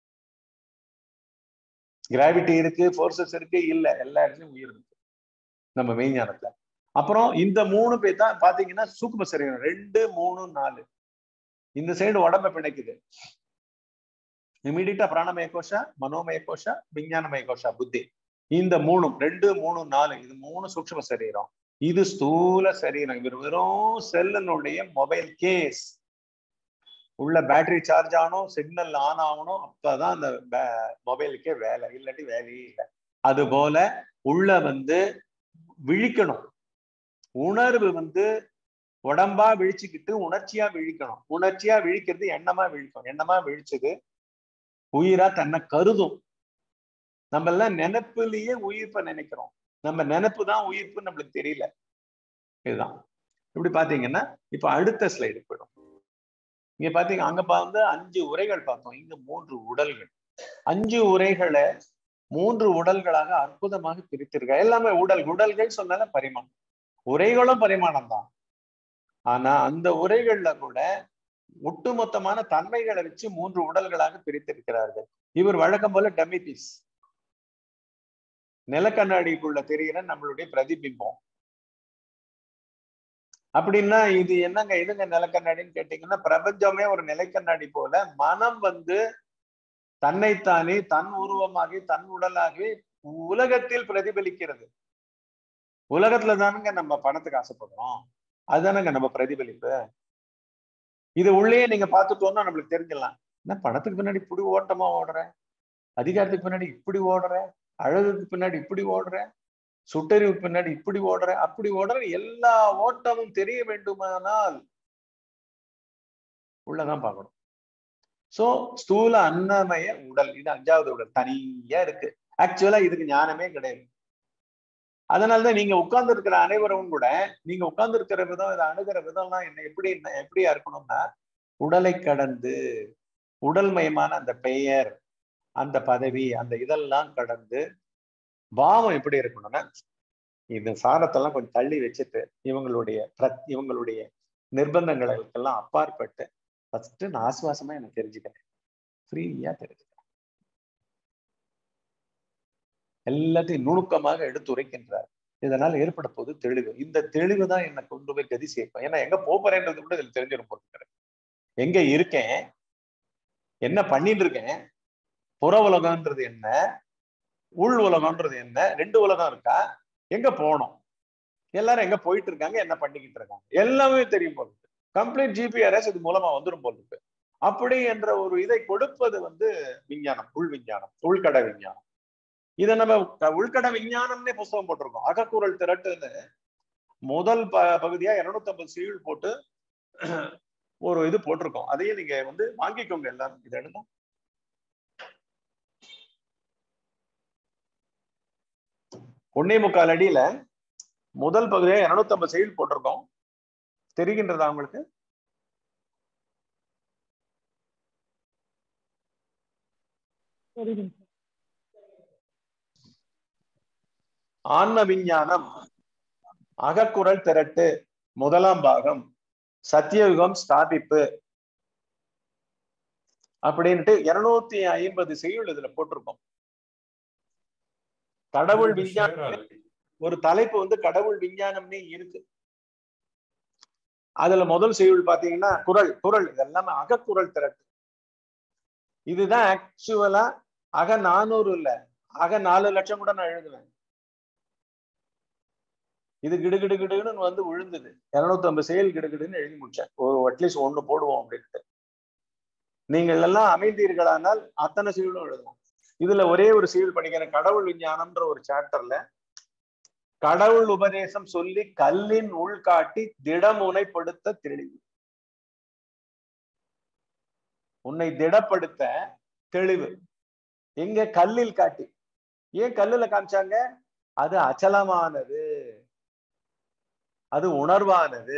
[SPEAKER 3] கிராவிட்டி இருக்கு ஃபோர்ஸஸ் இருக்கு இல்ல எல்லா இடத்துலயும் உயிர் இருக்கு நம்ம மெய்ஞானத்துல அப்புறம் இந்த மூணு பேர் தான் பாத்தீங்கன்னா சூக்கும சரீரம் ரெண்டு மூணு நாலு இந்த சைடு உடம்ப பிணைக்குது இமீடியட்டா பிராணமய கோஷா மனோமய கோஷா விஞ்ஞானமய கோஷா புத்தி இந்த மூணும் ரெண்டு மூணு நாலு இது மூணு சூக்ஷ்ம சரீரம் இது ஸ்தூல சரீரம் இவர் வெறும் செல்லினுடைய மொபைல் கேஸ் உள்ள பேட்டரி சார்ஜ் ஆகணும் சிக்னல் ஆன் ஆகணும் அப்பதான் அந்த மொபைலுக்கே வேலை இல்லாட்டி வேலையே இல்லை அது போல உள்ள வந்து விழிக்கணும் உணர்வு வந்து உடம்பா விழிச்சுக்கிட்டு உணர்ச்சியா விழிக்கணும் உணர்ச்சியா விழிக்கிறது எண்ணமா விழிக்கும் எண்ணமா விழிச்சது உயிரா தன்னை கருதும் நம்ம எல்லாம் நினைப்புலயே உயிர்ப்ப நினைக்கிறோம் நம்ம நினைப்பு தான் உயிர்ப்பு நம்மளுக்கு தெரியல இதுதான் இப்படி பாத்தீங்கன்னா இப்ப அடுத்த ஸ்லைடு போயிடும் இங்க பாத்தீங்க அங்க வந்து அஞ்சு உரைகள் பார்த்தோம் இங்க மூன்று உடல்கள் அஞ்சு உரைகளை மூன்று உடல்களாக அற்புதமாக பிரித்திருக்க எல்லாமே உடல் உடல்கள் சொன்னால பரிமாணம் உரைகளும் பரிமாணம் தான் ஆனா அந்த உரைகள்ல கூட ஒட்டுமொத்தமான தன்மைகளை வச்சு மூன்று உடல்களாக பிரித்திருக்கிறார்கள் இவர் வழக்கம் போல டம்மி பீஸ் நிலக்கண்ணாடிக்குள்ள தெரிகிற நம்மளுடைய பிரதிபிம்பம் அப்படின்னா இது என்னங்க இதுங்க நிலக்கண்ணாடின்னு கேட்டீங்கன்னா பிரபஞ்சமே ஒரு நிலைக்கண்ணாடி போல மனம் வந்து தன்னைத்தானே தன் உருவமாகி தன் உடலாகி உலகத்தில் பிரதிபலிக்கிறது உலகத்துல தானுங்க நம்ம பணத்துக்கு ஆசைப்படுறோம் அதுதானங்க நம்ம பிரதிபலிப்பு இது உள்ளே நீங்க பார்த்துட்டோம்னா நம்மளுக்கு தெரிஞ்சிடலாம் என்ன பணத்துக்கு பின்னாடி இப்படி ஓட்டமா ஓடுறேன் அதிகாரத்துக்கு பின்னாடி இப்படி ஓடுறேன் அழகுக்கு பின்னாடி இப்படி ஓடுறேன் சுட்டறிவு பின்னாடி இப்படி ஓடுறேன் அப்படி ஓடுறேன் எல்லா ஓட்டமும் தெரிய வேண்டுமானால் உள்ளதான் பார்க்கணும் சோ ஸ்தூல அன்னமய உடல் இது அஞ்சாவது உடல் தனியா இருக்கு ஆக்சுவலா இதுக்கு ஞானமே கிடையாது அதனாலதான் நீங்க உட்கார்ந்து இருக்கிற அனைவரும் கூட நீங்க உட்கார்ந்து இருக்கிற விதம் இதை அணுகிற விதம்லாம் என்ன எப்படி எப்படியா இருக்கணும்னா உடலை கடந்து உடல் மயமான அந்த பெயர் அந்த பதவி அந்த இதெல்லாம் கடந்து பாவம் எப்படி இருக்கணும்னா இந்த சாரத்தெல்லாம் கொஞ்சம் தள்ளி வச்சுட்டு இவங்களுடைய இவங்களுடைய நிர்பந்தங்களுக்கெல்லாம் அப்பாற்பட்டு ஃபர்ஸ்ட் நான் ஆசுவாசமா எனக்கு தெரிஞ்சுக்கிறேன் ஃப்ரீயா தெரிஞ்சுக்கிறேன் எல்லாத்தையும் நுணுக்கமாக எடுத்துரைக்கின்றார் இதனால் ஏற்பட போது தெளிவு இந்த தெளிவு தான் என்னை கொண்டு போய் கதி சேர்க்கும் ஏன்னா எங்க போறேன்றது கூட இதுல தெரிஞ்சிடும் போட்டுக்கிறேன் எங்க இருக்கேன் என்ன பண்ணிட்டு இருக்கேன் புற உலகம்ன்றது என்ன உள் உலகம்ன்றது என்ன ரெண்டு உலகம் இருக்கா எங்க போனோம் எல்லாரும் எங்க போயிட்டு இருக்காங்க என்ன பண்ணிக்கிட்டு இருக்காங்க எல்லாமே தெரியும் போல இருக்கு கம்ப்ளீட் ஜிபிஆர்எஸ் இது மூலமா வந்துடும் போல இருக்கு அப்படி என்ற ஒரு இதை கொடுப்பது வந்து விஞ்ஞானம் உள் விஞ்ஞானம் உள்கட விஞ்ஞானம் இதை நம்ம உள்கட விஞ்ஞானம்னே புஸ்தகம் போட்டிருக்கோம் அகக்கூறல் திரட்டுன்னு முதல் ப பகுதியா இருநூத்தி ஐம்பது சீல் போட்டு ஒரு இது போட்டிருக்கோம் அதையும் நீங்க வந்து வாங்கிக்கோங்க எல்லாரும் இதை எடுங்க ஒன்னே முக்கால் அடியில முதல் பகுதியா இருநூத்தி ஐம்பது செயல் போட்டிருக்கோம் தெரிகின்றதா உங்களுக்கு ஆன்ம விஞ்ஞானம் அகக்குரல் திரட்டு முதலாம் பாகம் சத்தியயுகம் ஸ்தாபிப்பு அப்படின்ட்டு இருநூத்தி ஐம்பது செய்யுள் இதுல போட்டிருக்கோம் கடவுள் விஞ்ஞானம் ஒரு தலைப்பு வந்து கடவுள் விஞ்ஞானம்னே இருக்கு அதுல முதல் செய்யுள் பாத்தீங்கன்னா குரல் குரல் இதெல்லாமே அகக்குரல் திரட்டு இதுதான் ஆக்சுவலா அக நானூறு இல்ல அக நாலு லட்சம் கூட நான் எழுதுவேன் இது கிடுகிடு கிடுன்னு வந்து விழுந்தது இருநூத்தி ஐம்பது செயல் கிடுகிடுன்னு எழுதி முடிச்சேன் ஒரு அட்லீஸ்ட் ஒண்ணு போடுவோம் அப்படின்ட்டு நீங்கள் எல்லாம் அமைந்தீர்களானால் அத்தனை சீலும் எழுதுவோம் இதுல ஒரே ஒரு சீல் படிக்கிறேன் கடவுள் விஞ்ஞானம்ன்ற ஒரு சாப்டர்ல கடவுள் உபதேசம் சொல்லி கல்லின் உள்காட்டி திடமுனைப்படுத்த தெளிவு உன்னை திடப்படுத்த தெளிவு எங்க கல்லில் காட்டி ஏன் கல்லுல காமிச்சாங்க அது அச்சலமானது அது உணர்வானது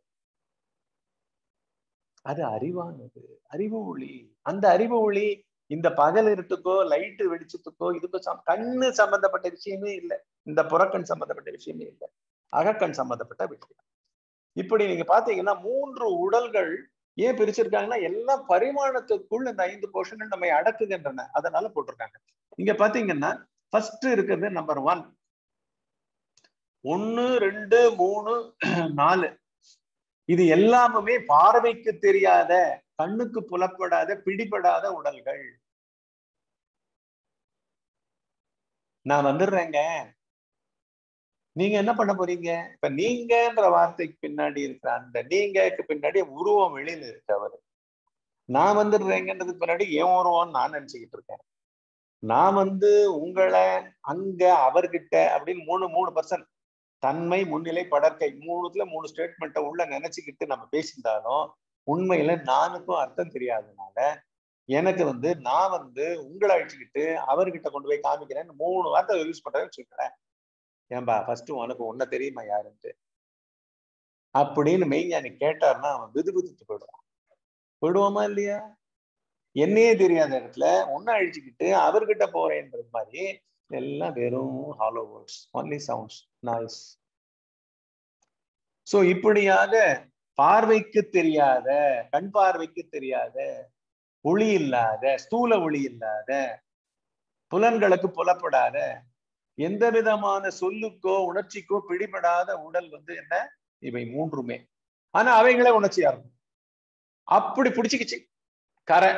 [SPEAKER 3] அது அறிவானது அறிவு ஒளி அந்த அறிவு ஒளி இந்த பகல் இருட்டுக்கோ லைட்டு வெளிச்சத்துக்கோ இதுக்கோ கண்ணு சம்பந்தப்பட்ட விஷயமே இல்லை இந்த புறக்கண் சம்பந்தப்பட்ட விஷயமே இல்லை அகக்கண் சம்பந்தப்பட்ட விஷயம் இப்படி நீங்க பாத்தீங்கன்னா மூன்று உடல்கள் ஏன் பிரிச்சிருக்காங்கன்னா எல்லா பரிமாணத்துக்குள் இந்த ஐந்து போர்ஷன்கள் நம்மை அடக்குகின்றன அதனால போட்டிருக்காங்க இங்க பாத்தீங்கன்னா ஃபர்ஸ்ட் இருக்கிறது நம்பர் ஒன் ஒன்னு ரெண்டு மூணு நாலு இது எல்லாமே பார்வைக்கு தெரியாத கண்ணுக்கு புலப்படாத பிடிபடாத உடல்கள் நான் வந்துடுறேங்க நீங்க என்ன பண்ண போறீங்க இப்ப நீங்கன்ற வார்த்தைக்கு பின்னாடி இருக்கிற அந்த நீங்கக்கு பின்னாடி உருவம் வெளியில இருக்கு அவரு நான் வந்துடுறேங்கன்றதுக்கு பின்னாடி என் உருவம் நான் நினைச்சுக்கிட்டு இருக்கேன் நான் வந்து உங்களை அங்க அவர்கிட்ட அப்படின்னு மூணு மூணு பர்சன்ட் தன்மை முன்னிலை படற்கை மூணுத்துல மூணு ஸ்டேட்மெண்ட்டை உள்ள நினைச்சுக்கிட்டு நம்ம பேசியிருந்தாலும் உண்மையில நானுக்கும் அர்த்தம் தெரியாதனால எனக்கு வந்து நான் வந்து உங்களை அழிச்சுக்கிட்டு அவர்கிட்ட கொண்டு போய் காமிக்கிறேன்னு மூணு வார்த்தை யூஸ் பண்றேன்னு வச்சுக்கிறேன் ஏன்பா ஃபர்ஸ்ட் உனக்கு ஒன்ன தெரியுமா யாருன்ட்டு அப்படின்னு மெய்ஞானி கேட்டார்னா அவன் விது விதுத்து போயிடுவான் போயிடுவோமா இல்லையா என்னையே தெரியாத இடத்துல ஒன்ன அழிச்சுக்கிட்டு அவர்கிட்ட போறேன்றது மாதிரி எல்லாம் வெறும் hollow words only sounds noise so இப்படியாக பார்வைக்கு தெரியாத கண் பார்வைக்கு தெரியாத ஒளி இல்லாத ஸ்தூல ஒளி இல்லாத புலன்களுக்கு புலப்படாத எந்த விதமான சொல்லுக்கோ உணர்ச்சிக்கோ பிடிபடாத உடல் வந்து என்ன இவை மூன்றுமே ஆனா அவைகளே உணர்ச்சியா இருக்கும் அப்படி பிடிச்சிக்கிச்சு கரை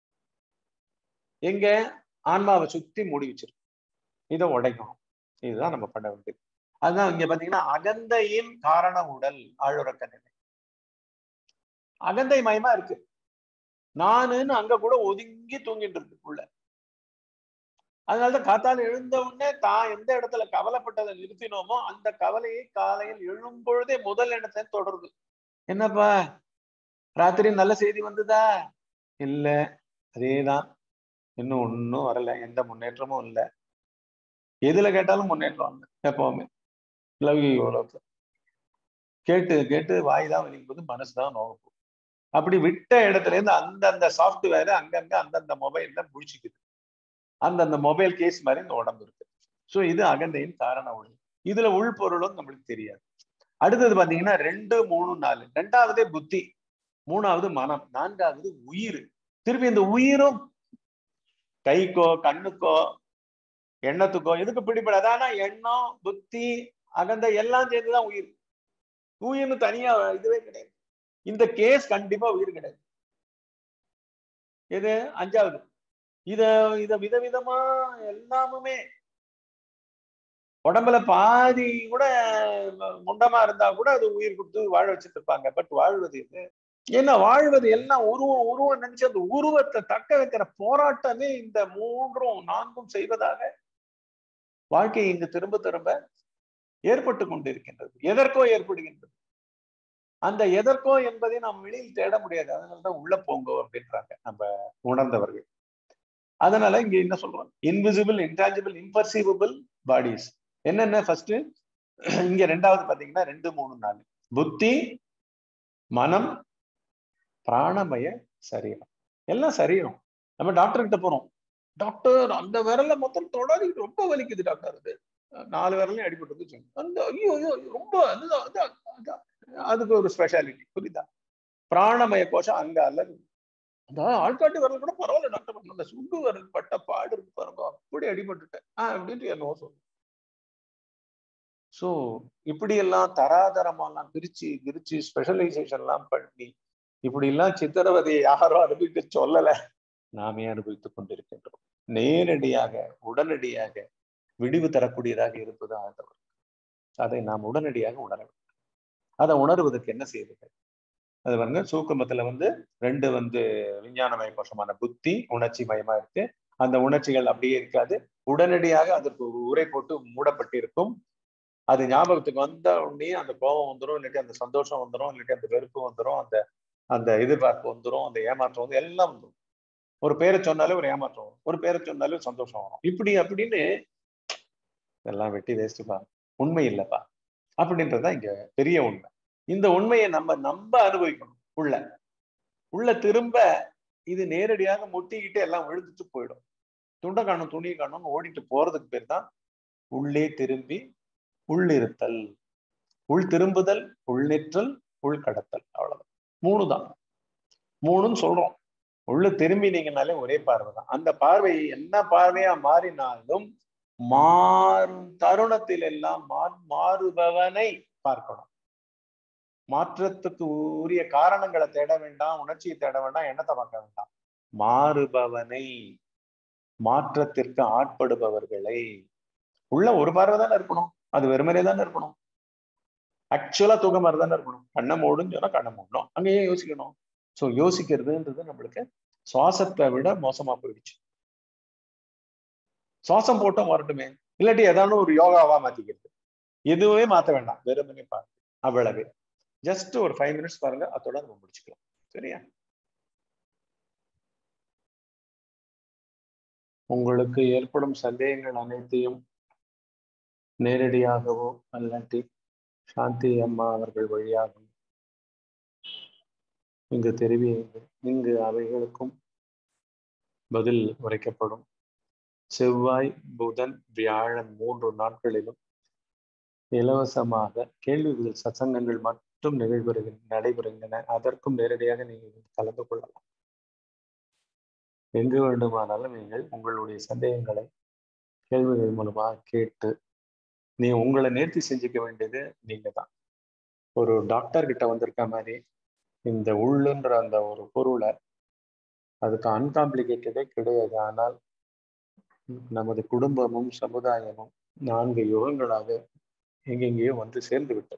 [SPEAKER 3] எங்க ஆன்மாவை சுத்தி மூடி வச்சிருக்கு இதை உடைக்கணும் இதுதான் நம்ம பண்ண வேண்டியது அதுதான் இங்க பாத்தீங்கன்னா அகந்தையின் காரண உடல் ஆழுறக்க நிலை அகந்தை மயமா இருக்கு நானுன்னு அங்க கூட ஒதுங்கி தூங்கிட்டு இருக்கு உள்ள அதனாலதான் காத்தால எழுந்த உடனே தான் எந்த இடத்துல கவலைப்பட்டதை நிறுத்தினோமோ அந்த கவலையை காலையில் எழும் பொழுதே முதல் இடத்தை தொடருது என்னப்பா ராத்திரி நல்ல செய்தி வந்ததா இல்ல அதேதான் இன்னும் ஒன்னும் வரல எந்த முன்னேற்றமும் இல்லை எதுல கேட்டாலும் முன்னேற்றம் இல்லை எப்பவுமே லௌகிக உலகத்துல கேட்டு கேட்டு வாய் தான் வலிக்கும் போது மனசுதான் நோகும் அப்படி விட்ட இடத்துல இருந்து அந்தந்த சாஃப்ட்வேர் அங்கங்க அந்தந்த மொபைல்ல முடிச்சுக்குது அந்தந்த மொபைல் கேஸ் மாதிரி இந்த உடம்பு இருக்கு ஸோ இது அகந்தையின் காரண ஒளி இதுல உள்பொருளும் நம்மளுக்கு தெரியாது அடுத்தது பாத்தீங்கன்னா ரெண்டு மூணு நாலு ரெண்டாவது புத்தி மூணாவது மனம் நான்காவது உயிர் திருப்பி இந்த உயிரும் கைக்கோ கண்ணுக்கோ எண்ணத்துக்கோ எதுக்கு பிடிப்படாது ஆனா எண்ணம் புத்தி அகந்த எல்லாம் சேர்ந்துதான் உயிர் உயிர்னு தனியா இதுவே கிடையாது இந்த கேஸ் கண்டிப்பா உயிர் கிடையாது இது அஞ்சாவது இத இத விதவிதமா எல்லாமுமே உடம்புல பாதி கூட முண்டமா இருந்தா கூட அது உயிர் கொடுத்து வாழ வச்சுட்டு இருப்பாங்க பட் வாழ்வது இது ஏன்னா வாழ்வது எல்லாம் உருவம் உருவம் நினைச்சு அந்த உருவத்தை தக்க வைக்கிற போராட்டமே இந்த மூன்றும் நான்கும் செய்வதாக வாழ்க்கை இங்கு திரும்ப திரும்ப ஏற்பட்டு கொண்டிருக்கின்றது எதற்கோ ஏற்படுகின்றது அந்த எதற்கோ என்பதை நாம் வெளியில் தேட முடியாது அதனாலதான் உள்ள போங்கோ அப்படின்றாங்க நம்ம உணர்ந்தவர்கள் அதனால இங்க என்ன சொல்றோம் இன்விசிபிள் இன்டான்ஜிபிள் இம்பர்சீவபிள் பாடிஸ் என்னென்ன ஃபர்ஸ்ட் இங்க ரெண்டாவது பாத்தீங்கன்னா ரெண்டு மூணு நாலு புத்தி மனம் பிராணமய சரீரம் எல்லாம் சரீரம் நம்ம டாக்டர் கிட்ட போறோம் டாக்டர் அந்த விரல மொத்தம் தொடரி ரொம்ப வலிக்குது டாக்டர் அது நாலு விரலையும் அடிபட்டு வச்சு அந்த ஐயோ ஐயோ ரொம்ப அதுதான் அதான் அதான் அதுக்கு ஒரு ஸ்பெஷாலிட்டி புரியுதா பிராணமய கோஷம் அங்க அல்லது அந்த ஆள்காட்டு விரல் கூட பரவாயில்ல டாக்டர் அந்த சுண்டு விரல் பட்ட பாடு இருக்கு பாருங்க அப்படி அடிபட்டுட்டேன் ஆஹ் அப்படின்ட்டு என்னவோ சொல்லு ஸோ இப்படி எல்லாம் தராதரமெல்லாம் பிரிச்சு பிரிச்சு ஸ்பெஷலைசேஷன் எல்லாம் பண்ணி இப்படி எல்லாம் சித்திரவதையை யாரோ அனுபவிக்க சொல்லல நாமே அனுபவித்துக் கொண்டிருக்கின்றோம் நேரடியாக உடனடியாக விடிவு தரக்கூடியதாக இருப்பது ஆண்டவர் அதை நாம் உடனடியாக உணர வேண்டும் அதை உணர்வதற்கு என்ன செய்வது அது பாருங்க சூக்குமத்துல வந்து ரெண்டு வந்து விஞ்ஞானமய கோஷமான புத்தி உணர்ச்சி மயமா இருக்கு அந்த உணர்ச்சிகள் அப்படியே இருக்காது உடனடியாக அதற்கு உரை போட்டு மூடப்பட்டு இருக்கும் அது ஞாபகத்துக்கு வந்த உடனே அந்த கோபம் வந்துடும் இல்லாட்டி அந்த சந்தோஷம் வந்துடும் இல்லாட்டி அந்த வெறுப்பு வந்துடும் அந்த அந்த எதிர்பார்ப்பு வந்துடும் அந்த ஏமாற்றம் வந்து எல்லாம் வந்துடும் ஒரு பேரை சொன்னாலே ஒரு ஏமாற்றம் வரும் ஒரு பேரை சொன்னாலே ஒரு சந்தோஷம் வரும் இப்படி அப்படின்னு இதெல்லாம் வெட்டி வேஸ்ட்டுப்பா உண்மை இல்லைப்பா அப்படின்றதுதான் இங்க பெரிய உண்மை இந்த உண்மையை நம்ம நம்ப அனுபவிக்கணும் உள்ள உள்ள திரும்ப இது நேரடியாக முட்டிக்கிட்டு எல்லாம் விழுந்துட்டு போயிடும் துண்டை காணும் துணியை காணும்னு ஓடிட்டு போறதுக்கு பேர் தான் உள்ளே திரும்பி உள்ளிருத்தல் உள் திரும்புதல் உள்நிற்றல் உள் கடத்தல் அவ்வளவுதான் மூணு தான் மூணுன்னு சொல்றோம் உள்ள திரும்பினீங்கனாலே ஒரே பார்வை தான் அந்த பார்வை என்ன பார்வையா மாறினாலும் மாறும் தருணத்தில் எல்லாம் மாறுபவனை பார்க்கணும் மாற்றத்துக்கு உரிய காரணங்களை தேட வேண்டாம் உணர்ச்சியை தேட வேண்டாம் எண்ணத்தை பார்க்க வேண்டாம் மாறுபவனை மாற்றத்திற்கு ஆட்படுபவர்களை உள்ள ஒரு பார்வை தானே இருக்கணும் அது வெறுமனே தானே இருக்கணும் ஆக்சுவலா தூக்க மாதிரி தானே இருக்கணும் கண்ணை மூடுன்னு சொன்னா கண்ணை மூடணும் அங்கேயே யோசிக்கணும் ஸோ யோசிக்கிறதுன்றது நம்மளுக்கு சுவாசத்தை விட மோசமா போயிடுச்சு சுவாசம் போட்டோம் வரட்டுமே இல்லாட்டி ஏதாவது ஒரு யோகாவா மாத்திக்கிறது எதுவுமே மாத்த வேண்டாம் வெறுமனே பாருங்க அவ்வளவு ஜஸ்ட் ஒரு ஃபைவ் மினிட்ஸ் பாருங்க அதோட நம்ம முடிச்சுக்கலாம் சரியா உங்களுக்கு ஏற்படும் சந்தேகங்கள் அனைத்தையும் நேரடியாகவோ அல்லாட்டி சாந்தி அம்மா அவர்கள் வழியாகவும் இங்கு தெரிவியுங்கள் இங்கு அவைகளுக்கும் பதில் உரைக்கப்படும் செவ்வாய் புதன் வியாழன் மூன்று நாட்களிலும் இலவசமாக கேள்வி பதில் சத்சங்கங்கள் மட்டும் நிகழ்வுகிற நடைபெறுகின்றன அதற்கும் நேரடியாக நீங்கள் கலந்து கொள்ளலாம் எங்கு வேண்டுமானாலும் நீங்கள் உங்களுடைய சந்தேகங்களை கேள்விகள் மூலமாக கேட்டு நீ உங்களை நேர்த்தி செஞ்சுக்க வேண்டியது நீங்க தான் ஒரு டாக்டர் கிட்ட வந்திருக்க மாதிரி இந்த உள்ளுன்ற அந்த ஒரு பொருளை அதுக்கு அன்காம்ப்ளிகேட்டடே கிடையாது ஆனால் நமது குடும்பமும் சமுதாயமும் நான்கு யுகங்களாக எங்கெங்கேயோ வந்து சேர்ந்து விட்டது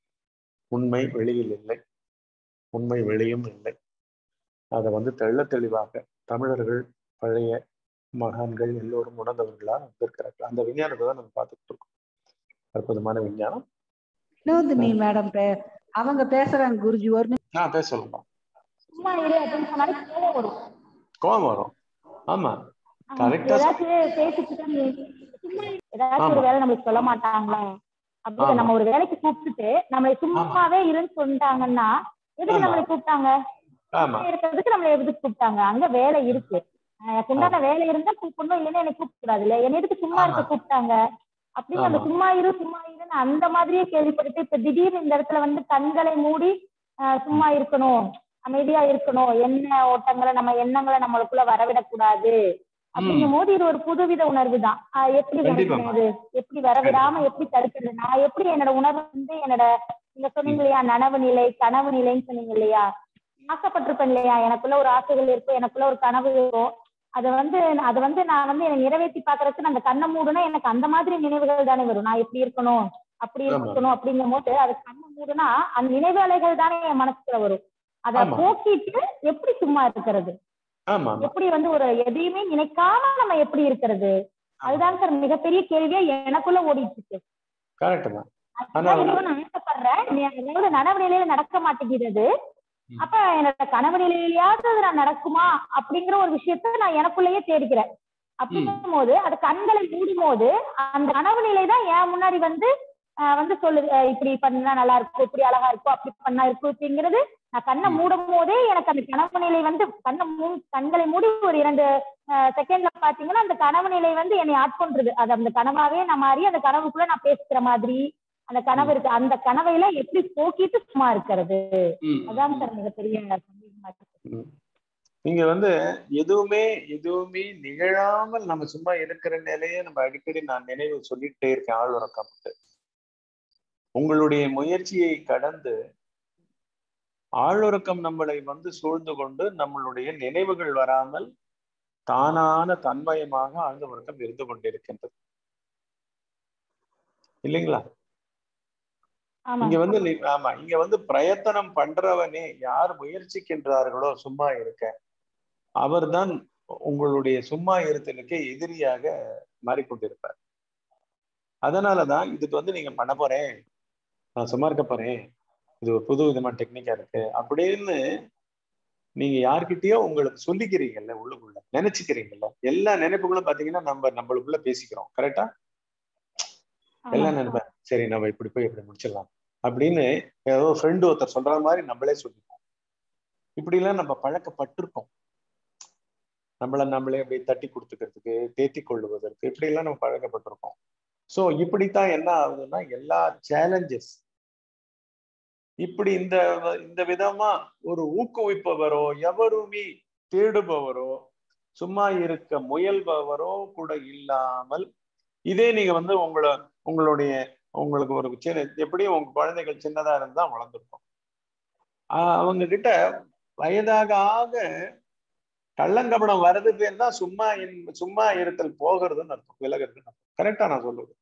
[SPEAKER 3] உண்மை வெளியில் இல்லை உண்மை வெளியும் இல்லை அதை வந்து தெள்ள தெளிவாக தமிழர்கள் பழைய மகான்கள் எல்லோரும் உணர்ந்தவர்களாக வந்திருக்கிறார்கள் அந்த விஞ்ஞானத்தை தான் நம்ம பார்த்துக்கிட்டு இருக்கோம் அற்புதமான விஞ்ஞானம்
[SPEAKER 4] வினோதினி மேடம் அவங்க பேசுறாங்க குருஜி ஒரு நிமிஷம்
[SPEAKER 3] நான் பேச சொல்லலாம்
[SPEAKER 7] சும்மா இரு அப்படின்னு சொன்னாலே கோவம் வரும்
[SPEAKER 3] கோபம் வரும் ஆமா கரெக்டா
[SPEAKER 7] ஏதாச்சும் பேசிட்டு நீ சும்மா இரு. ஏதாச்சும் ஒரு
[SPEAKER 3] ஆமா.
[SPEAKER 7] வேலை நம்மளுக்கு சொல்ல மாட்டாங்களா அப்படி
[SPEAKER 3] ஆமா.
[SPEAKER 7] நம்ம ஒரு வேலைக்கு கூப்பிட்டுட்டு நம்மளை சும்மாவே இருன்னு சொல்லிட்டாங்கன்னா எதுக்கு
[SPEAKER 3] ஆமா.
[SPEAKER 7] நம்மளை கூப்பிட்டாங்க
[SPEAKER 3] ஆமா
[SPEAKER 7] சும்மா இருக்கிறதுக்கு நம்மளை எதுக்கு கூப்பிட்டாங்க அங்க வேலை இருக்கு எனக்கு உண்டான வேலை இருந்தா கூப்பிடணும் இல்லைன்னா எனக்கு கூப்பிட கூடாது இல்ல என்ன எதுக்கு சும்மா இருக்க
[SPEAKER 3] ஆமா.
[SPEAKER 7] கூப்பிட்டாங்க அப்படின்னு நம்ம
[SPEAKER 3] ஆமா.
[SPEAKER 7] சும்மா இரு சும்மா இருன்னு அந்த மாதிரியே கேள்விப்பட்டு இப்ப திடீர்னு இந்த இடத்துல வந்து கண்களை மூடி ஆஹ் சும்மா இருக்கணும் அமைதியா இருக்கணும் எண்ண ஓட்டங்களை நம்ம எண்ணங்களை நம்மளுக்குள்ள வரவிடக்கூடாது அப்படிங்கும் போது இது ஒரு புதுவித உணர்வு தான் எப்படி
[SPEAKER 3] கண்டிப்பா.
[SPEAKER 7] வரக்கூடாது எப்படி வரவிடாம எப்படி தடுக்கிறது நான் எப்படி என்னோட உணர்வு வந்து என்னோட நீங்க சொன்னீங்க இல்லையா நனவு நிலை கனவு நிலைன்னு சொன்னீங்க இல்லையா ஆசைப்பட்டிருப்பேன் இல்லையா எனக்குள்ள ஒரு ஆசைகள் இருக்கும் எனக்குள்ள ஒரு கனவு இருக்கும் அதை வந்து அதை வந்து நான் வந்து என்னை நிறைவேற்றி பாக்குறதுக்கு அந்த கண்ணை மூடுனா எனக்கு அந்த மாதிரி நினைவுகள் தானே வரும் நான் எப்படி இருக்கணும் அப்படி
[SPEAKER 3] ஆமா.
[SPEAKER 7] இருக்கணும் அப்படிங்கும் போது அது கண்ணை மூடுனா அந்த நினைவு அலைகள் தானே என் மனசுக்குள்ள வரும் அதை
[SPEAKER 3] ஆமா.
[SPEAKER 7] போக்கிட்டு எப்படி சும்மா இருக்கிறது
[SPEAKER 3] ஆமா ஆமா
[SPEAKER 7] எப்படி வந்து ஒரு எதையுமே நினைக்காம நம்ம எப்படி இருக்கிறது அதுதான் சார் மிகப்பெரிய கேள்வியா எனக்குள்ள ஓடிட்டு இருக்கு
[SPEAKER 3] கரெக்ட் தான் ஆனா
[SPEAKER 7] அதுதான் இன்னும் நான் ஆசைப்படுறேன் நீ அதாவது நனவு நிலையில நடக்க மாட்டேங்கிறது
[SPEAKER 3] ம்.
[SPEAKER 7] அப்ப என்னோட கனவு நிலையிலயாவது அது நான் நடக்குமா அப்படிங்கிற ஒரு விஷயத்த நான் எனக்குள்ளேயே தேடிக்கிறேன் அப்படிங்கும் போது அது கண்களை மூடும் போது அந்த கனவு நிலை தான் என் முன்னாடி வந்து ஆஹ் வந்து சொல்லுது அஹ் இப்படி பண்ணா நல்லா இருக்கும் இப்படி அழகா இருக்கும் அப்படி பண்ணா இருக்கும் இப்படிங்கிறது நான் கண்ணை மூடும் போதே எனக்கு அந்த கனவு நிலை வந்து கண்ணை மூ கண்களை மூடி ஒரு இரண்டு செகண்ட்ல பாத்தீங்கன்னா அந்த கனவு நிலை வந்து என்னை ஆட்கொண்டுருது அது அந்த கனவாவே நான் மாறி அந்த கனவுக்குள்ள நான் பேசுற மாதிரி அந்த கனவு இருக்கு அந்த கனவையில எப்படி போக்கிட்டு சும்மா இருக்கிறது
[SPEAKER 3] ம்,
[SPEAKER 7] அதான்
[SPEAKER 3] ம்.
[SPEAKER 7] சார் மிகப்பெரிய சந்தேகமா இருக்கு.
[SPEAKER 3] ம். நீங்க வந்து எதுவுமே எதுவுமே நிகழாமல் நம்ம சும்மா இருக்கிற நிலையை நம்ம அடிக்கடி நான் நினைவு சொல்லிட்டே இருக்கேன் ஆழ்வுறக்கப்பட்டு உங்களுடைய முயற்சியை கடந்து ஆளுறக்கம் நம்மளை வந்து சூழ்ந்து கொண்டு நம்மளுடைய நினைவுகள் வராமல் தானான தன்மயமாக ஆழ்ந்த உறக்கம் இருந்து கொண்டிருக்கின்றது இல்லைங்களா
[SPEAKER 7] ஆமா
[SPEAKER 3] இங்க வந்து நீ- ஆமா இங்க வந்து பிரயத்தனம் பண்றவனே யார் முயற்சிக்கின்றார்களோ சும்மா இருக்க அவர்தான் உங்களுடைய சும்மா இருத்தலுக்கு எதிரியாக மாறிக்கொண்டிருப்பார் அதனாலதான் இதுக்கு வந்து நீங்க பண்ண போறேன் நான் சும்மா இருக்க போறேன் இது ஒரு புது விதமான டெக்னிக்கா இருக்கு அப்படின்னு நீங்க யார்கிட்டயோ உங்களுக்கு சொல்லிக்கிறீங்கல்ல உள்ளுக்குள்ள நினைச்சுக்கிறீங்கல்ல எல்லா நினைப்புகளும் பாத்தீங்கன்னா நம்ம நம்மளுக்குள்ள பேசிக்கிறோம் கரெக்டா
[SPEAKER 7] ஆமா.
[SPEAKER 3] எல்லாம் நினைப்பேன் சரி நம்ம இப்படி போய் இப்படி முடிச்சிடலாம் அப்படின்னு ஏதோ ஃப்ரெண்டு ஒருத்தர் சொல்ற மாதிரி நம்மளே சொல்லிப்போம் இப்படி எல்லாம் நம்ம பழக்கப்பட்டிருக்கோம் நம்மள நம்மளே அப்படியே தட்டி கொடுத்துக்கிறதுக்கு தேத்தி கொள்ளுவதற்கு இப்படி எல்லாம் நம்ம பழக்கப்பட்டிருக்கோம் சோ இப்படித்தான் என்ன ஆகுதுன்னா எல்லா சேலஞ்சஸ் இப்படி இந்த இந்த விதமா ஒரு ஊக்குவிப்பவரோ எவருமே தேடுபவரோ சும்மா இருக்க முயல்பவரோ கூட இல்லாமல் இதே நீங்க வந்து உங்களை உங்களுடைய உங்களுக்கு ஒரு சின்ன எப்படியும் உங்க குழந்தைகள் சின்னதா இருந்தா வளர்ந்துருக்கும் ஆஹ் அவங்க கிட்ட வயதாக ஆக கள்ளங்கபடம் வர்றது பேர் தான் சும்மா இன்- சும்மா இருத்தல் போகிறதுன்னு அர்த்தம் விலகிறதுன்னு அர்த்தம் கரெக்டா நான் சொல்லுவது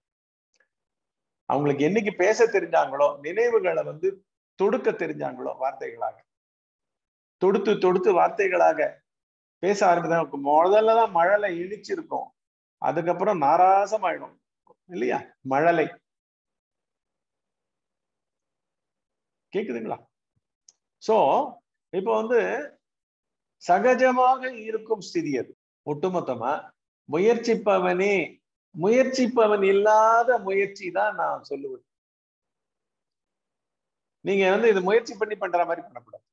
[SPEAKER 3] அவங்களுக்கு என்னைக்கு பேச தெரிஞ்சாங்களோ நினைவுகளை வந்து தொடுக்க தெரிஞ்சாங்களோ வார்த்தைகளாக தொடுத்து தொடுத்து வார்த்தைகளாக பேச ஆரம்பித்தாங்க முதல்ல தான் மழலை இழிச்சிருக்கும் அதுக்கப்புறம் நாராசம் ஆயிடும் இல்லையா மழலை கேக்குதுங்களா சோ இப்போ வந்து சகஜமாக இருக்கும் ஸ்திதி அது ஒட்டுமொத்தமா முயற்சிப்பவனே முயற்சிப்பவன் இல்லாத முயற்சி தான் நான் சொல்லுவேன் நீங்க வந்து இது முயற்சி பண்ணி பண்ற மாதிரி பண்ணக்கூடாது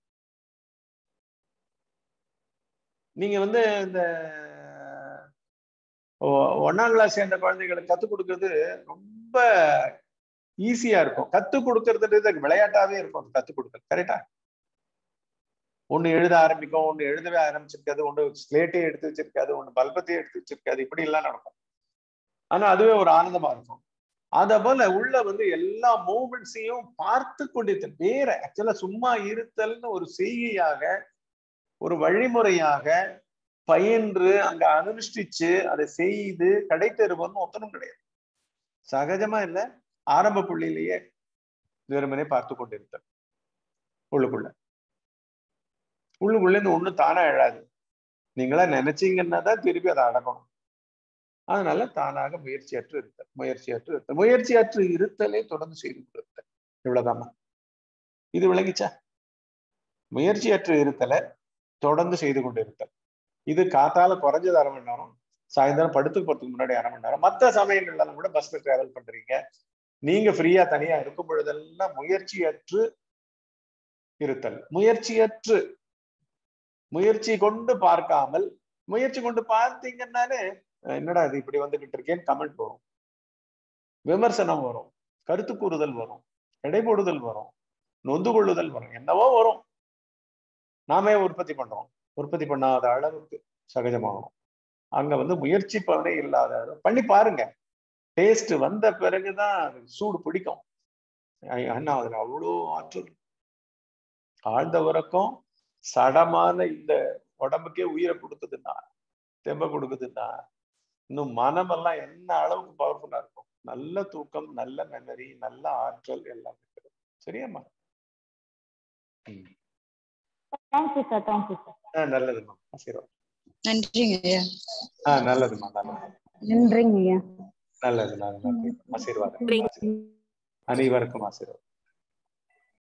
[SPEAKER 3] நீங்க வந்து இந்த ஒ- ஒண்ணாம் கிளாஸ் சேர்ந்த குழந்தைகளுக்கு கத்துக் கொடுக்கறது ரொம்ப ஈஸியா இருக்கும் கத்துக் கொடுக்கறதுன்றது விளையாட்டாவே இருக்கும் அது கத்துக் கொடுக்கறது கரெக்டா ஒண்ணு எழுத ஆரம்பிக்கும் ஒண்ணு எழுதவே ஆரம்பிச்சிருக்காது ஒண்ணு ஸ்லேட்டே எடுத்து வச்சிருக்காது ஒண்ணு பல்பத்தையே எடுத்து வச்சிருக்காது இப்படி எல்லாம் நடக்கும் ஆனா அதுவே ஒரு ஆனந்தமா இருக்கும் அத போல உள்ள வந்து எல்லா மூமெண்ட்ஸையும் பார்த்து கொண்டிருத்தல் வேற ஆக்சுவலா சும்மா இருத்தல்னு ஒரு செய்கையாக ஒரு வழிமுறையாக பயின்று அங்க அனுஷ்டிச்சு அதை செய்து கடை தருவன்னு ஒத்தனும் கிடையாது சகஜமா இல்ல ஆரம்ப புள்ளியிலேயே வெறுமனே பார்த்து கொண்டிருத்தல் உள்ளுக்குள்ள உள்ளுக்குள்ள இந்த ஒண்ணு தானா எழாது நீங்களா நினைச்சீங்கன்னா தான் திருப்பி அதை அடக்கணும் அதனால தானாக முயற்சியற்று இருத்தல் முயற்சியற்று இருத்தல் முயற்சியற்று இருத்தலே தொடர்ந்து செய்து கொண்டிருத்தல் இவ்வளவுதாம்மா இது விளங்கிச்சா முயற்சியற்று இருத்தலை தொடர்ந்து செய்து கொண்டிருத்தல் இது காத்தால குறைஞ்சது அரை மணி நேரம் சாயந்தரம் படுத்து போறதுக்கு முன்னாடி அரை மணி நேரம் மற்ற சமயங்கள்ல கூட பஸ்ல டிராவல் பண்றீங்க நீங்க ஃப்ரீயா தனியா இருக்கும் பொழுதெல்லாம் முயற்சியற்று இருத்தல் முயற்சியற்று முயற்சி கொண்டு பார்க்காமல் முயற்சி கொண்டு பார்த்தீங்கன்னாலே அஹ் என்னடா இது இப்படி வந்துகிட்டு இருக்கேன்னு கமெண்ட் வரும் விமர்சனம் வரும் கருத்து கூறுதல் வரும் எடை போடுதல் வரும் நொந்து கொள்ளுதல் வரும் என்னவோ வரும் நாமே உற்பத்தி பண்றோம் உற்பத்தி பண்ணாத அளவுக்கு சகஜமாகணும் அங்க வந்து முயற்சி பண்ணே இல்லாத அளவு பண்ணி பாருங்க டேஸ்ட் வந்த பிறகுதான் அது சூடு பிடிக்கும் ஐ- அண்ணா அதுல அவ்வளோ ஆற்றல் ஆழ்ந்த உறக்கம் சடமான இந்த உடம்புக்கே உயிரை கொடுக்குதுன்னா தெம்ப கொடுக்குதுன்னா இன்னும் மனமெல்லாம் என்ன அளவுக்கு பவர்ஃபுல்லா இருக்கும் நல்ல தூக்கம் நல்ல மெமரி நல்ல ஆற்றல் எல்லாம் இருக்குது சரியாம்மா ம்.
[SPEAKER 7] தேங்க்யூ சார் தேங்க்யூ சார்
[SPEAKER 3] ஆ நல்லதும்மா ஆசீர்வாதம்
[SPEAKER 6] நன்றிங்க ஐயா
[SPEAKER 3] ஆ நல்லதும்மா நல்லது
[SPEAKER 4] நன்றிங்க ஐயா
[SPEAKER 3] நல்லது நல்லது நன்றி ஆசீர்வாதம் அனைவருக்கும் ஆசீர்வாதம்